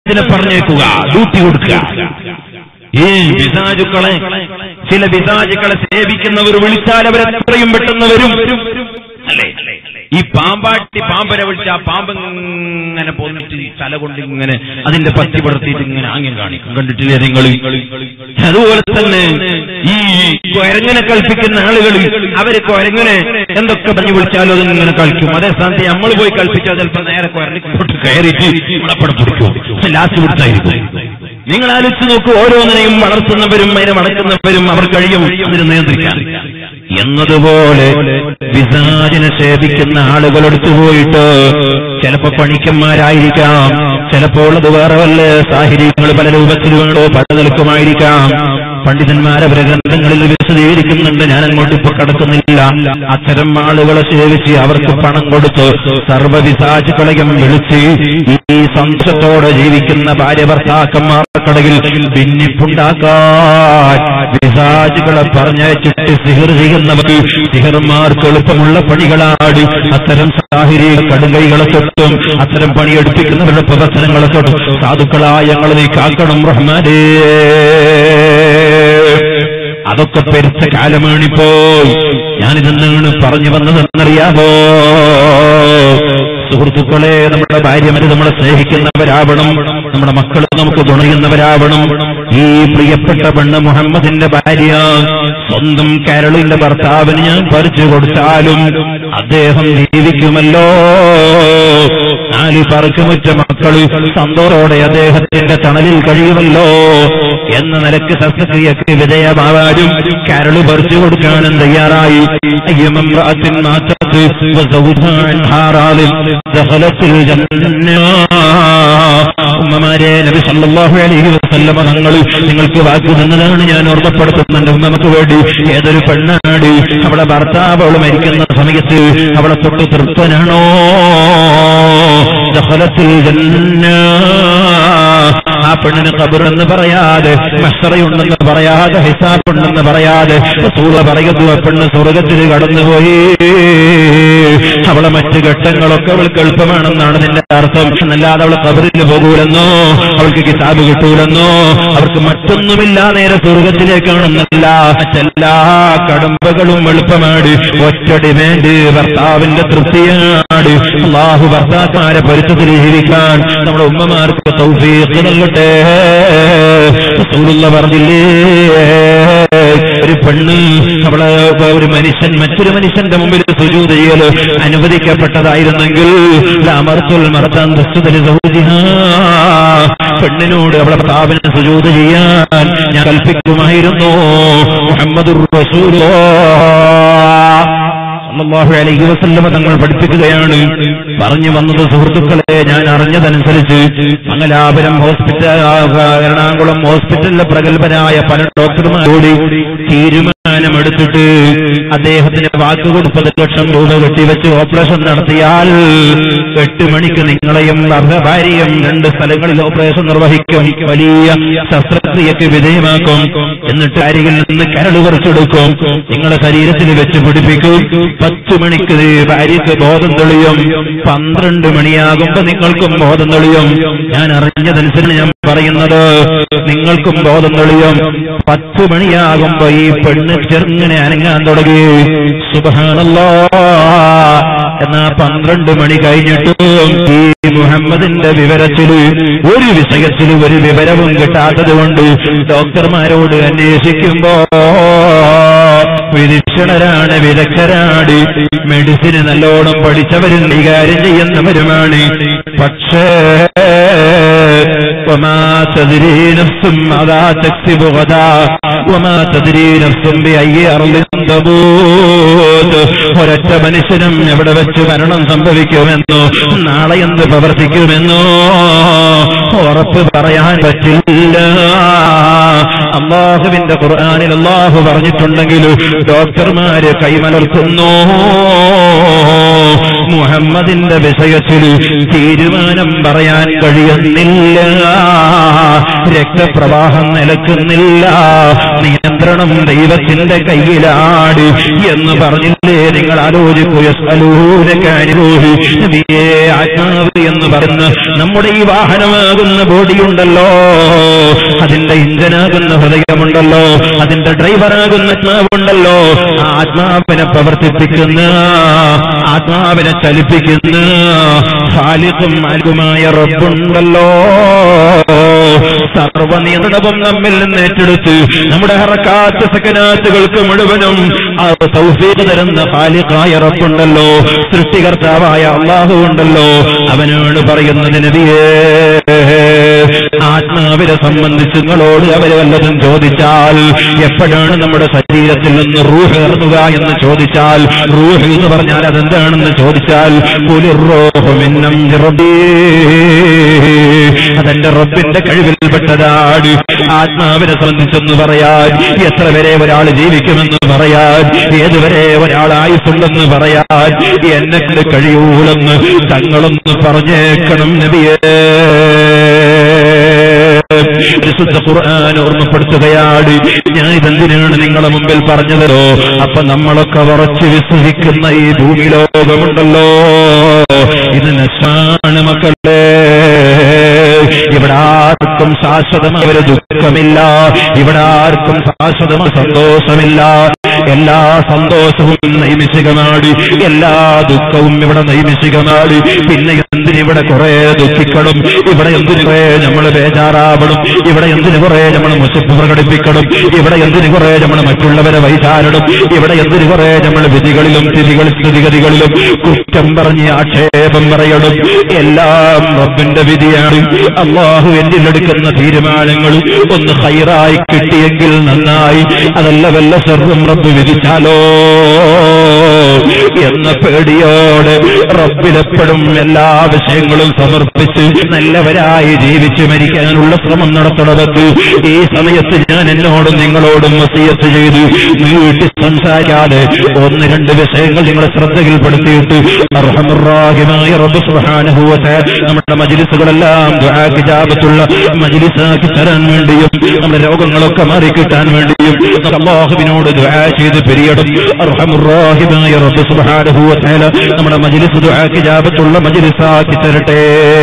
ഇതിനെ പറഞ്ഞേക്കുക ഡ്യൂട്ടി കൊടുക്കുക ഈ പിശാചുക്കളെ ചില പിശാചുക്കളെ സേവിക്കുന്നവർ വിളിച്ചാൽ അവരെത്രയും പെട്ടെന്ന് വരും അല്ലേ ഈ പാമ്പാട്ടി പാമ്പനെ വിളിച്ച ആ പാമ്പ് ഇങ്ങനെ പോന്നിട്ട് ഈ തല കൊണ്ട് ഇങ്ങനെ അതിന്റെ പറ്റി പടർത്തിയിട്ട് ഇങ്ങനെ ആംഗ്യം കാണിക്കും കണ്ടിട്ടില്ലേ നിങ്ങൾ അതുപോലെ തന്നെ ഈ കൊരങ്ങനെ കൽപ്പിക്കുന്ന ആളുകൾ അവര് കൊരങ്ങനെ എന്തൊക്കെ പറഞ്ഞു വിളിച്ചാലും അതിങ്ങനെ കളിക്കും അതേ സ്ഥാനത്ത് നമ്മൾ പോയി കൽപ്പിച്ചാൽ ചിലപ്പോൾ നേരെ കൊരണിക്കോട്ട് കയറിയിട്ട് നമ്മളപ്പടം പിടിക്കും ലാസ്റ്റ് പിടിച്ചായിരിക്കും നിങ്ങൾ ആലോചിച്ച് നോക്കൂ ഓരോന്നിനെയും വളർത്തുന്നവരും അതിനെ വളർത്തുന്നവരും അവർ കഴിയും അതിനെ നിയന്ത്രിക്കാൻ എന്നതുപോലെ വിസാജിനെ സേവിക്കുന്ന ആളുകളെടുത്തു പോയിട്ട് ചിലപ്പോ പണിക്കന്മാരായിരിക്കാം ചിലപ്പോൾ അത് വേറെ വല്ല സാഹചര്യങ്ങൾ പല രൂപത്തിലുമാണോ പല നിൽക്കുമായിരിക്കാം പണ്ഡിതന്മാർ അവരെ ഗ്രന്ഥങ്ങളിൽ വിശദീകരിക്കുന്നുണ്ട് ഞാൻ അങ്ങോട്ട് ഇപ്പൊ കടക്കുന്നില്ല അത്തരം ആളുകളെ സേവിച്ച് അവർക്ക് പണം കൊടുത്ത് സർവവിസാജുകളെയും വിളിച്ച് ഈ സംശയത്തോടെ ജീവിക്കുന്ന ഭാര്യ ഭർത്താക്കന്മാർക്കിടയിൽ ഭിന്നിപ്പുണ്ടാക്കാൻ വിസാജുകളെ പറഞ്ഞയച്ചിട്ട് സിഹർ ചെയ്യുന്നവർ സിഹർമാർക്ക് എളുപ്പമുള്ള പണികളാടി അത്തരം സാഹിര്യ കടുകൈകളെ തൊട്ടും അത്തരം പണിയെടുപ്പിക്കുന്നവരുടെ പ്രവർത്തനങ്ങളെ തൊട്ടും സാധുക്കളായ ഞങ്ങൾ നീ കാക്കണം റഹ്മാനേ അതൊക്കെ പെരുത്ത കാലമാണിപ്പോ ഞാനിതെന്നാണ് പറഞ്ഞു വന്നതെന്നറിയാമോ സുഹൃത്തുക്കളെ നമ്മുടെ ഭാര്യമാര് നമ്മളെ സ്നേഹിക്കുന്നവരാവണം നമ്മുടെ മക്കൾ നമുക്ക് ഗുണയുന്നവരാവണം ഈ പ്രിയപ്പെട്ട പെണ്ണ് മുഹമ്മദിന്റെ ഭാര്യ സ്വന്തം കേരളിന്റെ ഭർത്താവിന് ഞാൻ പറിച്ചു കൊടുത്താലും അദ്ദേഹം ജീവിക്കുമല്ലോ നാല് പറക്കുമുറ്റ മക്കള് സന്തോഷോടെ അദ്ദേഹത്തിന്റെ തണലിൽ കഴിയുമല്ലോ എന്ന നിലക്ക് ശസ്ത്രക്രിയക്ക് വിധേയമാവാനും കരള് പറിച്ചു കൊടുക്കാനും തയ്യാറായി അയ്യമമ്രാത്തിൻ മാറ്റത്ത് വസൗധാൻ ഹാറാലിൽ ദഹലത്തിൽ ജന്ന ഉമ്മമാരെ നബി സല്ലല്ലാഹു അലൈഹി വസല്ലമ തങ്ങൾ നിങ്ങൾക്ക് വാക്ക് തന്നതാണ് ഞാൻ ഓർമ്മപ്പെടുത്തുന്നുണ്ട് നമുക്ക് വേണ്ടി ഏതൊരു പെണ്ണാണ് അവളെ ഭർത്താവ് അവൾ മരിക്കുന്ന സമയത്ത് അവളെ തൊട്ട് തൃപ്തനാണോ ദഹലത്തിൽ ജന്ന ആ പെണ്ണിന് കബറെന്ന് പറയാതെ മഷറയുണ്ടെന്ന് പറയാതെ ഹിസാബുണ്ടെന്ന് പറയാതെ സൂറ പറയുന്നു ആ പെണ്ണ് സ്വർഗത്തിൽ കടന്നുപോയി അവളെ മറ്റു ഘട്ടങ്ങളൊക്കെ അവൾക്ക് എളുപ്പമാണെന്നാണ് നിന്റെ അർത്ഥം എന്നല്ലാതെ അവളെ കബറിന് പോകൂലെന്നോ അവൾക്ക് കിതാബ് കിട്ടൂലെന്നോ അവർക്ക് മറ്റൊന്നുമില്ല നേരെ സ്വർഗത്തിലേക്കാണെന്നല്ല മറ്റെല്ലാ കടമ്പകളും എളുപ്പമാണ് ഒറ്റ ഡിമാൻഡ് ഭർത്താവിന്റെ തൃപ്തിയാണ് അള്ളാഹു ഭർത്താക്കന്മാരെ പൊരുത്തത്തിൽ ജീവിക്കാൻ നമ്മുടെ ഉമ്മമാർക്ക് തൗഫീഖ് നൽകട്ടെ റസൂലുള്ള പറഞ്ഞില്ലേ ഒരു പെണ്ണ് അവളെ ഒരു മനുഷ്യൻ മറ്റൊരു മനുഷ്യന്റെ മുമ്പിൽ സുജൂത് ചെയ്യൽ അനുവദിക്കപ്പെട്ടതായിരുന്നെങ്കിൽ ലാമർത്തുൽ മറത്താൻ ദസ്തുതലി സൗദിഹാ. പെണ്ണിനോട് അവളെ ഭർത്താവിനെ സുജൂത് ചെയ്യാൻ ഞാൻ കൽപ്പിക്കുമായിരുന്നു മുഹമ്മദുർ റസൂലുള്ളാഹ് സല്ലല്ലാഹു അലൈഹി വസല്ലമ തങ്ങൾ പഠിപ്പിക്കുകയാണ് പറഞ്ഞു വന്നത് സുഹൃത്തുക്കളെ ഞാൻ അറിഞ്ഞതനുസരിച്ച് മംഗലാപുരം ഹോസ്പിറ്റൽ ആ, എറണാകുളം ഹോസ്പിറ്റലിലെ പ്രഗത്ഭരായ പല ഡോക്ടർമാരോട് തീരുമാനമെടുത്തിട്ട് അദ്ദേഹത്തിന് വാക്ക് കൊടുപ്പത് ലക്ഷം രൂപ കെട്ടിവെച്ച് ഓപ്പറേഷൻ നടത്തിയാൽ എട്ട് മണിക്ക് നിങ്ങളെയും അവരുടെ ഭാര്യയും രണ്ട് സ്ഥലങ്ങളിൽ ഓപ്പറേഷൻ നിർവഹിക്കും വലിയ ശസ്ത്രക്രിയക്ക് വിധേയമാക്കും എന്നിട്ട് അരികിൽ നിന്ന് കരട് കുറച്ചെടുക്കും നിങ്ങളുടെ ശരീരത്തിൽ വെച്ച് പിടിപ്പിക്കും പത്ത് മണിക്ക് ഭാര്യയ്ക്ക് ബോധം തെളിയും പന്ത്രണ്ട് മണിയാകുമ്പോ നിങ്ങൾക്കും ബോധം തെളിയും ഞാൻ അറിഞ്ഞതനുസരിച്ച് ഞാൻ പറയുന്നത് നിങ്ങൾക്കും ബോധം തെളിയും പത്ത് മണിയാകുമ്പോ ഈ പെണ്ണ് ചെറുങ്ങനെ അനങ്ങാൻ തുടങ്ങി സുബഹാനല്ലോ എന്നാ പന്ത്രണ്ട് മണി കഴിഞ്ഞിട്ടും ഈ മുഹമ്മദിന്റെ വിവരത്തില് ഒരു വിഷയത്തിൽ ഒരു വിവരവും കിട്ടാത്തത് കൊണ്ട് ഡോക്ടർമാരോട് അന്വേഷിക്കുമ്പോ വിദക്ഷണരാണ് വിദഗ്ധരാണ് മെഡിസിന് നല്ലോണം പഠിച്ചവരും കൈകാര്യം ചെയ്യുന്നവരുമാണ് പക്ഷേ وما تدري نفس ماذا تكسب غدا وما تدري نفس بأي أرض تموت ഒരൊറ്റ മനുഷ്യനും എവിടെ വെച്ച് മരണം സംഭവിക്കുമെന്നോ നാളെ എന്ത് പ്രവർത്തിക്കുമെന്നോ ഉറപ്പ് പറയാൻ പറ്റില്ല അള്ളാഹുവിന്റെ ഖുർആാനിൽ അള്ളാഹു പറഞ്ഞിട്ടുണ്ടെങ്കിൽ ഡോക്ടർമാര് കൈമലർത്തുന്നു മുഹമ്മദിന്റെ വിഷയത്തിൽ തീരുമാനം പറയാൻ കഴിയുന്നില്ല രക്തപ്രവാഹം നിലക്കുന്നില്ല നിയന്ത്രണം ദൈവത്തിന്റെ കയ്യിലാണ് എന്ന് പറഞ്ഞില്ലേ നിങ്ങൾ ആലോചിക്കൂ യസ്അലൂന കാര്യോഹി നബിയേ ആത്മാവ് എന്ന് പറയുന്ന നമ്മുടെ ഈ വാഹനമാകുന്ന ബോഡിയുണ്ടല്ലോ അതിന്റെ ഇഞ്ചനാകുന്ന ഹൃദയമുണ്ടല്ലോ അതിന്റെ ഡ്രൈവറാകുന്ന ആത്മാവുണ്ടല്ലോ ആ ആത്മാവിനെ പ്രവർത്തിപ്പിക്കുന്ന ആത്മാവിനെ ചലിപ്പിക്കുന്ന ഖാലിഖും മാലികുമായ റബ്ബുണ്ടല്ലോ സർവനിയന്ത്രണവും നമ്മിൽ നിന്ന് ഏറ്റെടുത്ത് നമ്മുടെ ഹറക്കാത്ത് സക്കനാത്തുകൾക്ക് മുഴുവനും ആ തൗഫീഖ് തരുന്ന ഖാലിഖായ റബ്ബുണ്ടല്ലോ സൃഷ്ടികർത്താവായ അള്ളാഹു ഉണ്ടല്ലോ അവനോട് പറയുന്നത് നബിയേ ആത്മാവിനെ സംബന്ധിച്ച് നിങ്ങളോട് അവര് വല്ലതും ചോദിച്ചാൽ എപ്പോഴാണ് നമ്മുടെ ശരീരത്തിൽ നിന്ന് റൂഹ് ഇറങ്ങുക എന്ന് ചോദിച്ചാൽ റൂഹ് എന്ന് പറഞ്ഞാൽ അതെന്താണെന്ന് ചോദിച്ചാൽ കുലിറോഹമിന്നം അതെന്റെ റബ്ബിന്റെ കഴിവിൽപ്പെട്ടതാണ് ആത്മാവിനെ സംബന്ധിച്ചെന്ന് പറയാൻ എത്ര വരെ ഒരാൾ ജീവിക്കുമെന്ന് പറയാൻ ഏതുവരെ ഒരാൾ ആയുസുണ്ടെന്ന് പറയാൻ എന്നെ കൊണ്ട് കഴിയൂലെന്ന് തങ്ങളൊന്ന് പറഞ്ഞേക്കണം നബിയേ പരിശുദ്ധ ഖുർആൻ ഓർമ്മപ്പെടുത്തുകയാണ് ഞാൻ ഇതെന്തിനാണ് നിങ്ങളെ മുമ്പിൽ പറഞ്ഞതല്ലോ അപ്പൊ നമ്മളൊക്കെ ഉറച്ചു വിശ്വസിക്കുന്ന ഈ ഭൂമി ലോകമുണ്ടല്ലോ ഇത് നശാണ് മക്കളെ ഇവിടെ ആർക്കും ശാശ്വതമായ ഒരു ദുഃഖമില്ല ഇവിടെ ആർക്കും ശാശ്വതമായ സന്തോഷമില്ല എല്ലാ സന്തോഷവും നൈമിഷികമാണ് എല്ലാ ദുഃഖവും ഇവിടെ നൈമിഷികമാണ് പിന്നെ എന്തിനിവിടെ കുറെ ദുഃഖിക്കണം ഇവിടെ എന്തിനു കുറെ നമ്മൾ ബേജാറാവണം ഇവിടെ എന്തിനു കുറെ നമ്മൾ മുശപ്പ് പ്രകടിപ്പിക്കണം ഇവിടെ എന്തിനു കുറെ നമ്മൾ മറ്റുള്ളവരെ വൈചാരണം ഇവിടെ എന്തിനു കുറെ നമ്മൾ വിധികളിലും സ്ഥിതികൾ സ്ഥിതിഗതികളിലും കുറ്റം പറഞ്ഞ് ആക്ഷേപം പറയണം എല്ലാം റബ്ബിന്റെ വിധിയാണ് അള്ളാഹു എന്നിലെടുക്കുന്ന തീരുമാനങ്ങൾ ഒന്ന് ഹൈറായി കിട്ടിയെങ്കിൽ നന്നായി അതല്ല വല്ല സർവം റബ്ബ് വിധിച്ചാലോ എന്ന പേടിയോടെ റബ്ബിലെപ്പോഴും എല്ലാ വിഷയങ്ങളും സമർപ്പിച്ച് നല്ലവരായി ജീവിച്ച് മരിക്കാനുള്ള ശ്രമം നടത്തണമെന്ന് ഈ സമയത്ത് ഞാൻ എന്നോടും നിങ്ങളോടും വസീയത്ത് ചെയ്തു നീട്ടി സംസാരിക്കാതെ ഒന്ന് രണ്ട് വിഷയങ്ങൾ നിങ്ങളെ ശ്രദ്ധയിൽപ്പെടുത്തിയിട്ട് അർഹമുറാഹിമായ റബ്ബ് സുബ്ഹാനഹു വ തആല നമ്മുടെ മജ്ലിസുകളെല്ലാം ദുആക്ക് ജാബത്തുള്ള മജ്ലിസാക്കി തരാൻ വേണ്ടിയും നമ്മുടെ രോഗങ്ങളൊക്കെ മാറിക്കിട്ടാൻ വേണ്ടിയും നമുക്ക് അല്ലാഹുവിനോട് ദുആ ചെയ്ത് പിരിയടും അർഹമുറാഹിമായ റബ്ബ് സുബ്ഹാനഹു വ തആല നമ്മുടെ മജ്ലിസ് ദുആക്ക് ജാബത്തുള്ള മജ്ലിസാക്കി തരട്ടെ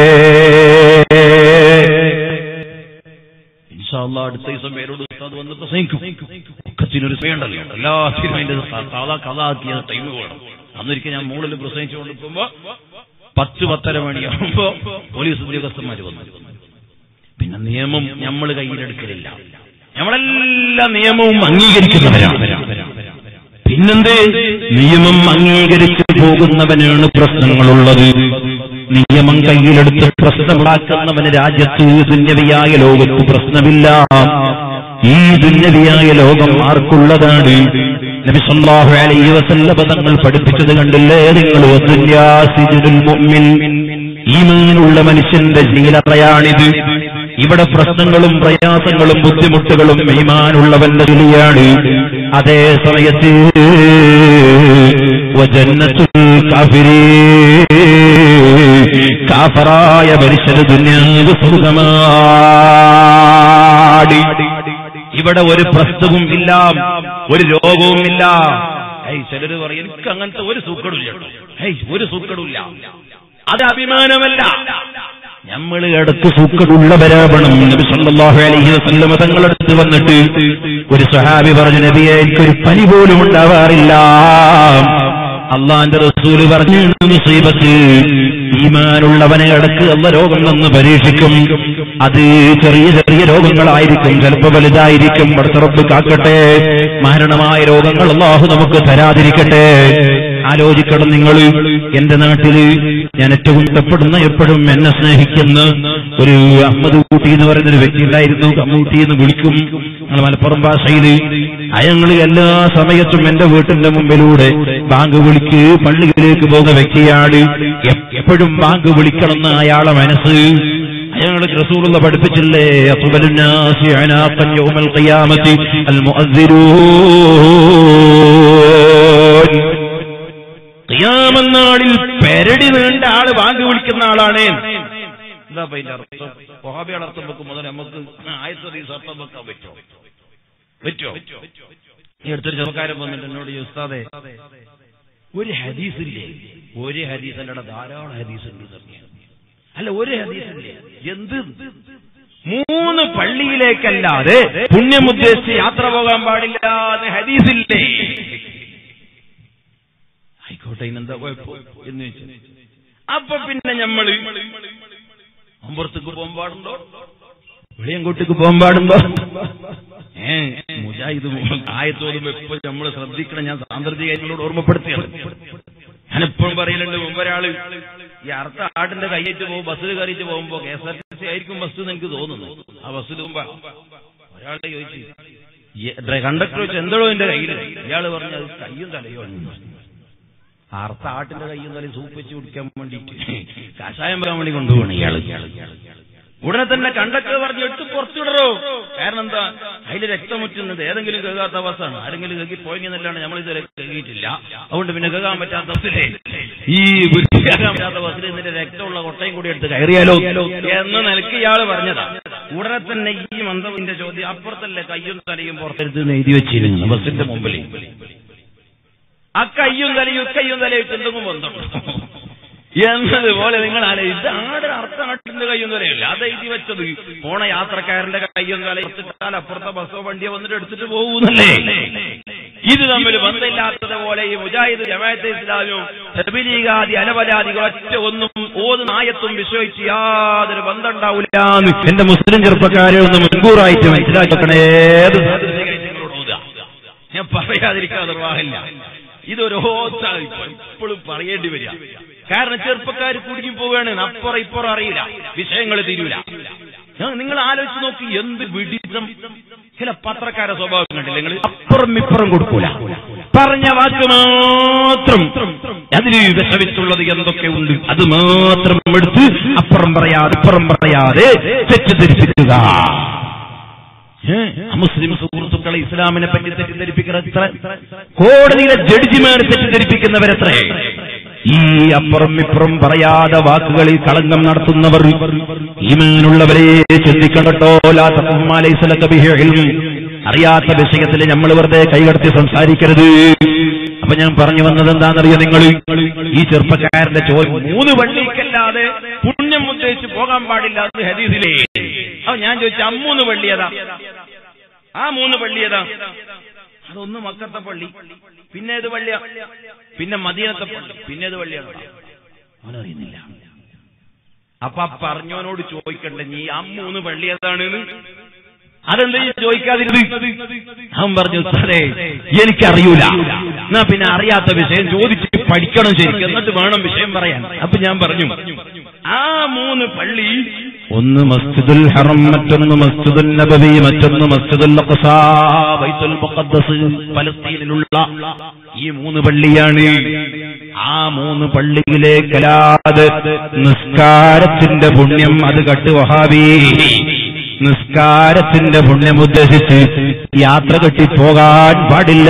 ഇൻഷാല്ലാ അടുത്ത ദിവസം പേരോട് ഉസ്താദ് വന്ന് പ്രസംഗിക്കും ഒക്കത്തിനൊരു സമയമുണ്ടല്ലോ എല്ലാത്തിനും അതിന്റെ സാധാ കഥ ആക്കിയ ടൈം വേണം അന്നൊരിക്കൽ ഞാൻ മുകളിൽ പ്രസംഗിച്ചു കൊണ്ടിരിക്കുമ്പോ പത്ത് പത്തര മണിയാകുമ്പോ പോലീസ് ഉദ്യോഗസ്ഥന്മാർ വന്നു പിന്നെ നിയമം നമ്മൾ കയ്യിലെടുക്കലില്ല നമ്മളെല്ലാ നിയമവും അംഗീകരിക്കുന്നവരാണ് പിന്നെന്തേ നിയമം അംഗീകരിച്ചു പോകുന്നവനാണ് പ്രശ്നങ്ങളുള്ളത് നിയമം കയ്യിലെടുത്ത് പ്രശ്നമുണ്ടാക്കുന്നവന് രാജ്യത്ത് ദുന്യവിയായ ലോകത്ത് പ്രശ്നമില്ല ഈ ദുന്യവിയായ ലോകം ആർക്കുള്ളതാണ് നബി സല്ലല്ലാഹു അലൈഹി വസല്ലം തങ്ങൾ പഠിപ്പിച്ചത് കണ്ടില്ലേ നിങ്ങൾ വദുന്യാസിജുൽ മുഅ്മിൻ ഈമാനുള്ള മനുഷ്യന്റെ ശീലറയാണിത് ഇവിടെ പ്രശ്നങ്ങളും പ്രയാസങ്ങളും ബുദ്ധിമുട്ടുകളും ഈമാനുള്ളവന്റെ വിളിയാണ് അതേ സമയത്ത് വജന്നത്തുൽ കാഫിരീ കാഫറായ മനുഷ്യന് ദുന്യാവ് സുഖമാടി ഇവിടെ ഒരു പ്രശ്നവും ഇല്ല ഒരു രോഗവും ഇല്ല ഏയ് ചിലര് പറയും എനിക്ക് അങ്ങനത്തെ ഒരു സൂക്കടില്ല കേട്ടോ ഏയ് ഒരു സൂക്കടില്ല അത് അഭിമാനമല്ല നമ്മൾ അടുത്ത് സൂക്കടുള്ളവരാവണം നബി സല്ലല്ലാഹു അലൈഹി വസല്ലം തങ്ങളടുത്ത് വന്നിട്ട് ഒരു സഹാബി പറഞ്ഞു നബിയെ എനിക്കൊരു പനി പോലും ഉണ്ടാവാറില്ല അള്ളാന്റെ റസൂല് പറഞ്ഞു മുസീബത്ത് ഈമാനുള്ളവനെ അടക്ക് അല്ല രോഗം നിന്ന് പരീക്ഷിക്കും അത് ചെറിയ ചെറിയ രോഗങ്ങളായിരിക്കും ചിലപ്പോ വലുതായിരിക്കും പടത്തുറപ്പ് കാക്കട്ടെ മരണമായ രോഗങ്ങൾ അള്ളാഹു നമുക്ക് തരാതിരിക്കട്ടെ ആലോചിക്കണം നിങ്ങൾ എന്റെ നാട്ടില് ഞാൻ ഏറ്റവും ഇഷ്ടപ്പെടുന്ന എപ്പോഴും എന്നെ സ്നേഹിക്കുന്ന ഒരു അഹമ്മദ് കൂട്ടി എന്ന് പറയുന്ന ഒരു വ്യക്തി ഉണ്ടായിരുന്നു കമ്മൂട്ടി എന്ന് വിളിക്കും ഞങ്ങൾ മലപ്പുറം ഭാഷയിൽ അയങ്ങൾ എല്ലാ സമയത്തും എന്റെ വീട്ടിന്റെ മുമ്പിലൂടെ ബാങ്ക് വിളിക്ക് പള്ളിയിലേക്ക് പോകുന്ന വ്യക്തിയാണ് എപ്പോഴും ബാങ്ക് വിളിക്കണമെന്ന് അയാളെ മനസ്സ് അയാള് റസൂലുള്ള പഠിപ്പിച്ചില്ലേ അസുബലുന്നാസി അനാഖൻ യൗമൽ ഖിയാമത്തി അൽ മുഅദ്ദിരൂൻ ഖിയാമനാളിൽ പെരടി നീണ്ട ആള് ബാങ്ക് വിളിക്കുന്ന ആളാണ് എന്താ അപ്പൊ ഇതിന്റെ അർത്ഥം വഹാബിയുടെ അർത്ഥം വെക്കും മുതൽ നമുക്ക് ആയത്തത് ഈ അർത്ഥം വെക്കാൻ പറ്റുമോ പറ്റുമോ ഈ അടുത്തൊരു ചെറുക്കാരൻ വന്നിട്ട് എന്നോട് ഈ ഉസ്താദെ ഒരു ഹദീസില്ലേ ഒരു ഹദീസ് അല്ലട ധാരാളം ഹദീസ് ഉണ്ട് പറഞ്ഞു. അല്ല ഒരു ഹദീസില്ലേ എന്ത് മൂന്ന് പള്ളിയിലേക്കല്ലാതെ പുണ്യമുദ്ദേശിച്ച് യാത്ര പോകാൻ പാടില്ല എന്ന് ഹദീസില്ലേ ആയിക്കോട്ടെ ഇന്നെന്താ കുഴപ്പം എന്ന് ചോദിച്ചു അപ്പൊ പിന്നെ ഞമ്മള് അമ്പുറത്തേക്ക് പോകാൻ പാടുണ്ടോ വെളിയങ്കോട്ടേക്ക് പോകാൻ പാടുണ്ടോ ഏ മുജാഹിദ് ആയത്തോതുമ്പോ എപ്പോ നമ്മൾ ശ്രദ്ധിക്കണം ഞാൻ സാന്ദ്രതികാരികളോട് ഓർമ്മപ്പെടുത്തിയാണ് ഞാനെപ്പോഴും പറയലുണ്ട് മുമ്പ് ഒരാള് ഈ അർത്ഥ ആട്ടിന്റെ കയ്യേറ്റ് പോകും ബസ്സിൽ കയറിയിട്ട് പോകുമ്പോ K S R T C ആയിരിക്കും ബസ് എന്ന് എനിക്ക് തോന്നുന്നു ആ ബസ്സിൽ മുമ്പ് ഒരാളുടെ ചോദിച്ചു കണ്ടക്ടർ വെച്ച് എന്തോ എന്റെ കയ്യിൽ ഇയാള് പറഞ്ഞു അത് കയ്യും തലയോ ആണ് അർത്ഥ ആട്ടിന്റെ കയ്യും തലയും സൂപ്പ് വെച്ച് കുടിക്കാൻ വേണ്ടിയിട്ട് കഷായം പോകാൻ വേണ്ടി കൊണ്ടുപോകണം ഇയാള് ഉടനെ തന്നെ കണ്ടക്ടർ പറഞ്ഞു എടുത്ത് പുറത്തുവിടറോ കാരണം എന്താ അതിൽ രക്തമുറ്റുന്നത് ഏതെങ്കിലും കേൾക്കാത്ത ബസ്സാണ് ആരെങ്കിലും കേൾക്കി പോയെന്നല്ലാണ് നമ്മൾ ഇതുവരെ കേൾക്കിയിട്ടില്ല അതുകൊണ്ട് പിന്നെ കേൾക്കാൻ പറ്റാത്ത ബസ്സിലെ ഈ കേൾക്കാൻ പറ്റാത്ത ബസ്സിൽ ഇതിന്റെ രക്തമുള്ള കൊട്ടയും കൂടി എടുത്ത് കയറിയാലോ എന്ന് നിലക്ക് ഇയാള് പറഞ്ഞതാ ഉടനെ തന്നെ ഈ മന്ദവിന്റെ ചോദ്യം അപ്പുറത്തല്ലേ കയ്യും തലയും പുറത്തെടുത്ത് എഴുതി വെച്ചിരുന്നു ബസ്സിന്റെ മുമ്പിൽ ആ കയ്യും തലയും കയ്യും തലയും എന്തെങ്കിലും ബന്ധമുണ്ടോ എന്നതുപോലെ നിങ്ങൾ ആലോചിച്ച് ആടെ അർത്ഥനാട്ടിന്റെ കയ്യും തലയില്ല അത് എഴുതി വെച്ചത് പോണ യാത്രക്കാരന്റെ കയ്യും തലയിട്ടാൽ അപ്പുറത്തെ ബസ്സോ വണ്ടിയോ വന്നിട്ട് എടുത്തിട്ട് പോകുന്നല്ലേ ഇത് തമ്മിൽ ബന്ധമില്ലാത്തത് പോലെ ഈ മുജാഹിദ് ജമാഅത്തെ ഇസ്ലാമിയും തബലീഗാദി അനപരാധികൾ ഒറ്റ ഒന്നും ഓത് നായത്തും വിശ്വസിച്ച് യാതൊരു ബന്ധം ഉണ്ടാവില്ല എന്റെ മുസ്ലിം ചെറുപ്പക്കാരെ ഒന്ന് മുൻകൂറായിട്ട് മനസ്സിലാക്കണേ ഏത് സാധനങ്ങളോട് ഓതുക. ഞാൻ പറയാതിരിക്കാതെ നിർവാഹമില്ല ഇതൊരു ഹോത്ത എപ്പോഴും പറയേണ്ടി വരിക കാരണം ചെറുപ്പക്കാർ കുടുങ്ങി പോവുകയാണ് അപ്പുറം ഇപ്പുറം അറിയില്ല വിഷയങ്ങൾ തീരൂല ഞാൻ- നിങ്ങൾ ആലോചിച്ച് നോക്കി എന്ത് വിഡിതം ചില പത്രക്കാരെ സ്വഭാവം കണ്ടില്ല നിങ്ങൾ അപ്പുറം ഇപ്പുറം കൊടുക്കൂല പറഞ്ഞ വാക്ക് മാത്രം അതിൽ വിഷമിച്ചുള്ളത് എന്തൊക്കെ ഉണ്ട് അത് മാത്രം എടുത്ത് അപ്പുറം പറയാതെ ഇപ്പുറം പറയാതെ തെറ്റിദ്ധരിപ്പിക്കുക ഏ? മുസ്ലിം സുഹൃത്തുക്കളെ ഇസ്ലാമിനെ പറ്റി തെറ്റിദ്ധരിപ്പിക്കുന്ന എത്ര കോടതിയിലെ ജഡ്ജിമാർ തെറ്റിദ്ധരിപ്പിക്കുന്നവരെത്ര ഈ അപ്പുറം ഇപ്പുറം പറയാതെ വാക്കുകളിൽ കളങ്കം നടത്തുന്നവർ ഈമാനുള്ളവരെ ചിന്തിക്കണട്ടോ ലാ തഖും മാ ലൈസ ലക ബിഹി ഇൽം. അറിയാത്ത വിഷയത്തിൽ നമ്മൾ വെറുതെ കൈകടത്തി സംസാരിക്കരുത് അപ്പൊ ഞാൻ പറഞ്ഞു വന്നത് എന്താണെന്നറിയോ നിങ്ങൾ ഈ ചെറുപ്പക്കാരന്റെ ചോദ്യം മൂന്ന് പള്ളിക്കല്ലാതെ പുണ്യം ഉദ്ദേശിച്ച് പോകാൻ പാടില്ല എന്ന് ഹദീസിലേ അപ്പൊ ഞാൻ ചോദിച്ചു അമ്മൂന്ന് പള്ളി ഏതാ ആ മൂന്ന് പള്ളി ഏതാ അതൊന്ന് മക്കത്തെ പള്ളി പിന്നെ ഏത് പള്ളിയാ പിന്നെ മദീനത്തെ പള്ളി പിന്നെ ഏത് പള്ളിയാണ് അവനറിയുന്നില്ല അപ്പൊ ആ പറഞ്ഞവനോട് ചോദിക്കണ്ടേ നീ ആ മൂന്ന് പള്ളി ഏതാണ് അതെന്താ ഈ ചോദിക്കാതിരുന്നത് അവൻ പറഞ്ഞു സാറേ എനിക്കറിയൂല എന്നാ പിന്നെ അറിയാത്ത വിഷയം ചോദിച്ച് പഠിക്കണം ശരിക്കും എന്നിട്ട് വേണം വിഷയം പറയാൻ അപ്പൊ ഞാൻ പറഞ്ഞു ആ മൂന്ന് പള്ളി ഒന്ന് മസ്ജിദുൽ ഹറം മറ്റൊന്ന് മസ്ജിദുൽ നബവി മറ്റൊന്ന് മസ്ജിദുൽ അഖ്സാ ബൈത്തുൽ മുഖദ്ദസ് ഫലസ്തീനിലുള്ള ഈ മൂന്ന് പള്ളിയാണ് ആ മൂന്ന് പള്ളിയിലേക്കല്ലാതെ നിസ്കാരത്തിന്റെ പുണ്യം അത് കട്ട് വഹാബി നിസ്കാരത്തിന്റെ പുണ്യം ഉദ്ദേശിച്ച് യാത്ര കെട്ടി പോകാൻ പാടില്ല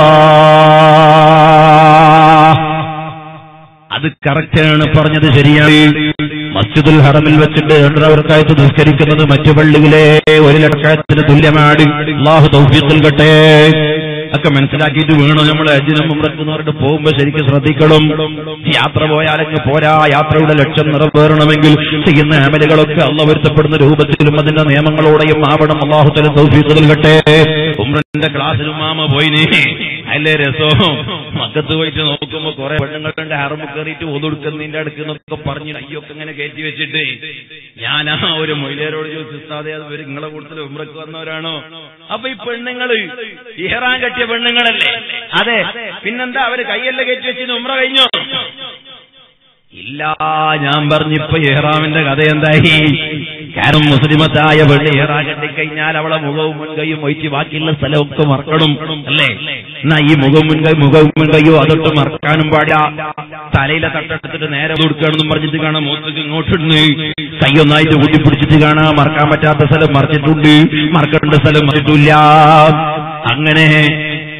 അത് കറക്റ്റാണ് പറഞ്ഞത് ശരിയാണ് മസ്ജിദുൽ ഹറമിൽ വെച്ചിട്ട് രണ്ടരവർക്കായത്ത് നിസ്കരിക്കുന്നത് മറ്റു പള്ളിയിലെ ഒരു ലക്ഷത്തിന് തുല്യമാണ് അള്ളാഹു തൗഫീഖിൽ കട്ടെ ഒക്കെ മനസ്സിലാക്കിയിട്ട് വേണം നമ്മൾ അജിനും ഉമ്രക്കുന്നവരുടെ പോകുമ്പോ ശരിക്കും ശ്രദ്ധിക്കണം യാത്ര പോയാലങ്ങ് പോരാ യാത്രയുടെ ലക്ഷ്യം നിറവേറണമെങ്കിൽ ചെയ്യുന്ന അമലുകളൊക്കെ അള്ള വരുത്തപ്പെടുന്ന രൂപത്തിലും അതിന്റെ നിയമങ്ങളോടെയും ആവണം അള്ളാഹുത്തല തൗഫീഖ് നൽകട്ടെ ഉമ്രന്റെ ക്ലാസ്സിലും മാമ പോയിനി അല്ലേ രസവും മക്കത്ത് പോയിട്ട് നോക്കുമ്പോ കുറെ പെണ്ണുങ്ങളുടെ ഹറമ്പ് കയറിയിട്ട് ഒതുടുക്കുന്നതിന്റെ അടുക്ക് എന്നൊക്കെ പറഞ്ഞ് അയ്യൊക്കെ ഇങ്ങനെ കയറ്റി വെച്ചിട്ട് ഞാൻ ആ ഒരു മൊയിലേരോട് ചോദിച്ചാതെ അത് ഒരു നിങ്ങളെ കൂടുതൽ ഉമ്രക്ക് വന്നവരാണോ അപ്പൊ ഈ പെണ്ണുങ്ങള് ഇഹറാൻ കെട്ടിയ പെണ്ണുങ്ങളല്ലേ അതെ പിന്നെന്താ അവര് കൈയല്ല കയറ്റി വെച്ചിന് ഉമ്ര കഴിഞ്ഞോ ഇല്ല ഞാൻ പറഞ്ഞിപ്പോ ഇഹ്റാമിന്റെ കഥ എന്തായി കാരണം മുസ്ലിമത്തായ പെണ്ണ് ഇഹ്റാൻ കെട്ടിക്കഴിഞ്ഞാൽ അവളെ മുഖവും മുൻകൈയും ഒഴിച്ച് ബാക്കിയുള്ള സ്ഥലമൊക്കെ മറക്കണം അല്ലേ എന്നാ ഈ മുഖം മുൻകൈ മുഖവും മുൻകൈയോ അതൊട്ട് മറക്കാനും പാടില്ല തലയിലെ തട്ടെടുത്തിട്ട് നേരെ കൊടുക്കുകയാണെന്നും പറഞ്ഞിട്ട് കാണാം മൂത്തേക്ക് ഇങ്ങോട്ടിടുന്ന് കൈയൊന്നായിട്ട് കൂട്ടിപ്പിടിച്ചിട്ട് കാണാം മറക്കാൻ പറ്റാത്ത സ്ഥലം മറിച്ചിട്ടുണ്ട് മറക്കേണ്ട സ്ഥലം മറിച്ചിട്ടില്ല അങ്ങനെ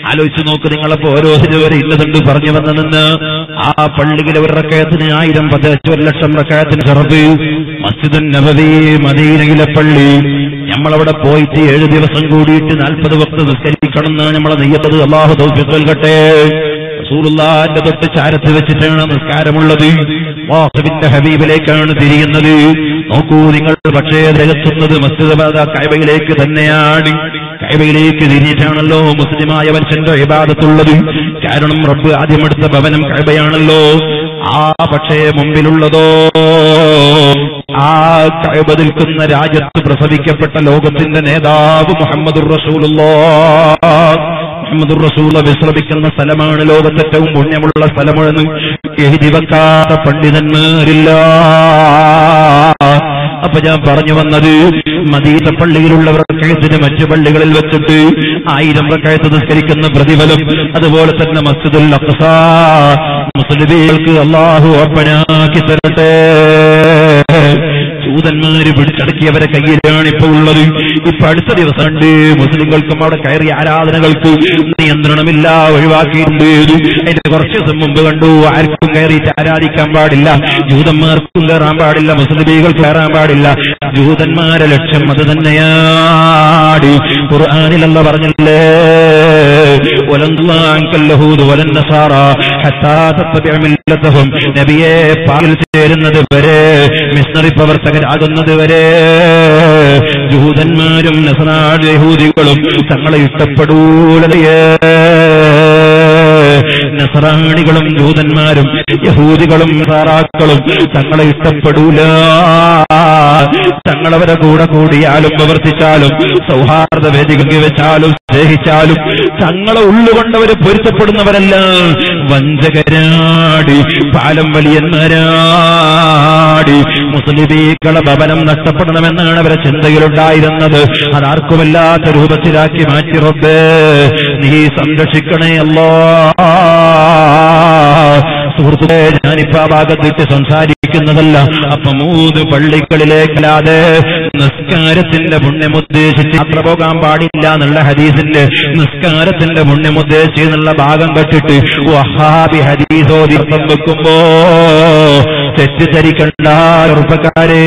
ആലോചിച്ച് നോക്ക് നിങ്ങളപ്പോ ഓരോരുത്തരും വരെ ഇന്നതുണ്ട് പറഞ്ഞു വന്നതെന്ന് ആ പള്ളിയിലെ ഒരു റക്കയത്തിന് ആയിരം പതിനഞ്ച് ഒരു ലക്ഷം റക്കയത്തിന് ചെറുത് മസ്ജിദുൻ നബവി മദീനയിലെ പള്ളി നമ്മളവിടെ പോയിട്ട് ഏഴ് ദിവസം കൂടിയിട്ട് നാൽപ്പത് വക്ത് നിസ്കരിക്കണം എന്നാണ് നമ്മളെ നെയ്യത്തത് അള്ളാഹു തൗഫീഖ് നൽകട്ടെ റസൂലുള്ളാന്റെ തൊട്ട് ചാരത്ത് വെച്ചിട്ടാണ് നിസ്കാരമുള്ളത് വാഹബിന്റെ ഹബീബിലേക്കാണ് തിരിയുന്നത് നോക്കൂ നിങ്ങൾ പക്ഷേ രഹത്തുന്നത് മസ്ജിദ് കൈബയിലേക്ക് തന്നെയാണ് കൈബയിലേക്ക് തിരിഞ്ഞിട്ടാണല്ലോ മുസ്ലിമായ മനുഷ്യന്റെ ഇബാദത്തുള്ളത് കാരണം റബ്ബ് ആദ്യം എടുത്ത ഭവനം കൈബയാണല്ലോ ആ പക്ഷേ മുമ്പിലുള്ളതോ ആ കൈബ നിൽക്കുന്ന രാജ്യത്ത് പ്രസവിക്കപ്പെട്ട ലോകത്തിന്റെ നേതാവ് മുഹമ്മദുർ റസൂലുള്ളാ മുഹമ്മദുർ റസൂല വിശ്രമിക്കുന്ന സ്ഥലമാണ് ലോകത്ത് ഏറ്റവും പുണ്യമുള്ള സ്ഥലമെന്ന് എഴുതി വെക്കാത്ത പണ്ഡിതന്മാരില്ല അപ്പൊ ഞാൻ പറഞ്ഞു വന്നത് മദീന പള്ളിയിലുള്ളവർ റക്കയത്തിന് മറ്റു പള്ളികളിൽ വെച്ചിട്ട് ആയിരം റക്കയത്ത് നിസ്കരിക്കുന്ന പ്രതിഫലം അതുപോലെ തന്നെ മസ്ജിദുൽ അഖ്സ മുസ്ലിമീങ്ങൾക്ക് അള്ളാഹു അപ്പനാക്കി തരട്ടെ ജൂതന്മാര് പിടിച്ചടക്കിയവരെ കയ്യിലാണ് ഇപ്പൊ ഉള്ളത് ഇപ്പൊ അടുത്ത ദിവസം ഉണ്ട് മുസ്ലിങ്ങൾക്കും അവിടെ കയറിയ ആരാധനകൾക്ക് നിയന്ത്രണമില്ല ഒഴിവാക്കിയിട്ടുണ്ട് അതിന്റെ കുറച്ച് ദിവസം മുമ്പ് കണ്ടു ആർക്കും കയറിയിട്ട് ആരാധിക്കാൻ പാടില്ല ജൂതന്മാർക്കും കയറാൻ പാടില്ല മുസ്ലിമീകൾക്ക് കയറാൻ പാടില്ല ജൂതന്മാരെ ലക്ഷ്യം അത് തന്നെയാണ് ഖുർആാനിലല്ല പറഞ്ഞില്ലേ നബിയെ പാലിൽ ചേരുന്നത് വരെ മിഷണറി പ്രവർത്തകരാകുന്നത് വരെ ജൂതന്മാരും നസനാട് യഹൂദികളും തങ്ങളെ ഇഷ്ടപ്പെടൂലതയേ നസറാണികളും ജൂതന്മാരും യഹൂദികളും സാറാക്കളും തങ്ങളെ ഇഷ്ടപ്പെടൂല തങ്ങളവരെ കൂടെ കൂടിയാലും പ്രവർത്തിച്ചാലും സൗഹാർദ്ദ വേദികൾക്ക് വെച്ചാലും സ്നേഹിച്ചാലും തങ്ങളെ ഉള്ളുകൊണ്ടവര് പൊരുത്തപ്പെടുന്നവരല്ല വഞ്ചകരാടി പാലം വലിയന്മാരാടി മുസ്ലിമീക്കളെ ഭവനം നഷ്ടപ്പെടണമെന്നാണ് അവരെ ചിന്തയിലുണ്ടായിരുന്നത് അതാർക്കുമല്ലാത്ത രൂപത്തിലാക്കി മാറ്റി റബ്ബേ നീ സംരക്ഷിക്കണേ അല്ലോ സുഹൃത്തുക്കളെ ഞാനിപ്പോ ആ ഭാഗത്തിട്ട് സംസാരിക്കുന്നതല്ല അപ്പൊ മൂന്ന് പള്ളികളിലേക്കല്ലാതെ നിസ്കാരത്തിന്റെ പുണ്യമുദ്ദേശിച്ച് യാത്ര പോകാൻ പാടില്ല എന്നുള്ള ഹദീസിന്റെ നിസ്കാരത്തിന്റെ പുണ്യമുദ്ദേശിച്ച് എന്നുള്ള ഭാഗം കെട്ടിട്ട് വഹാബി ഹദീസോതി വെക്കുമ്പോ തെറ്റിദ്ധരിക്കണ്ട ചെറുപ്പക്കാരെ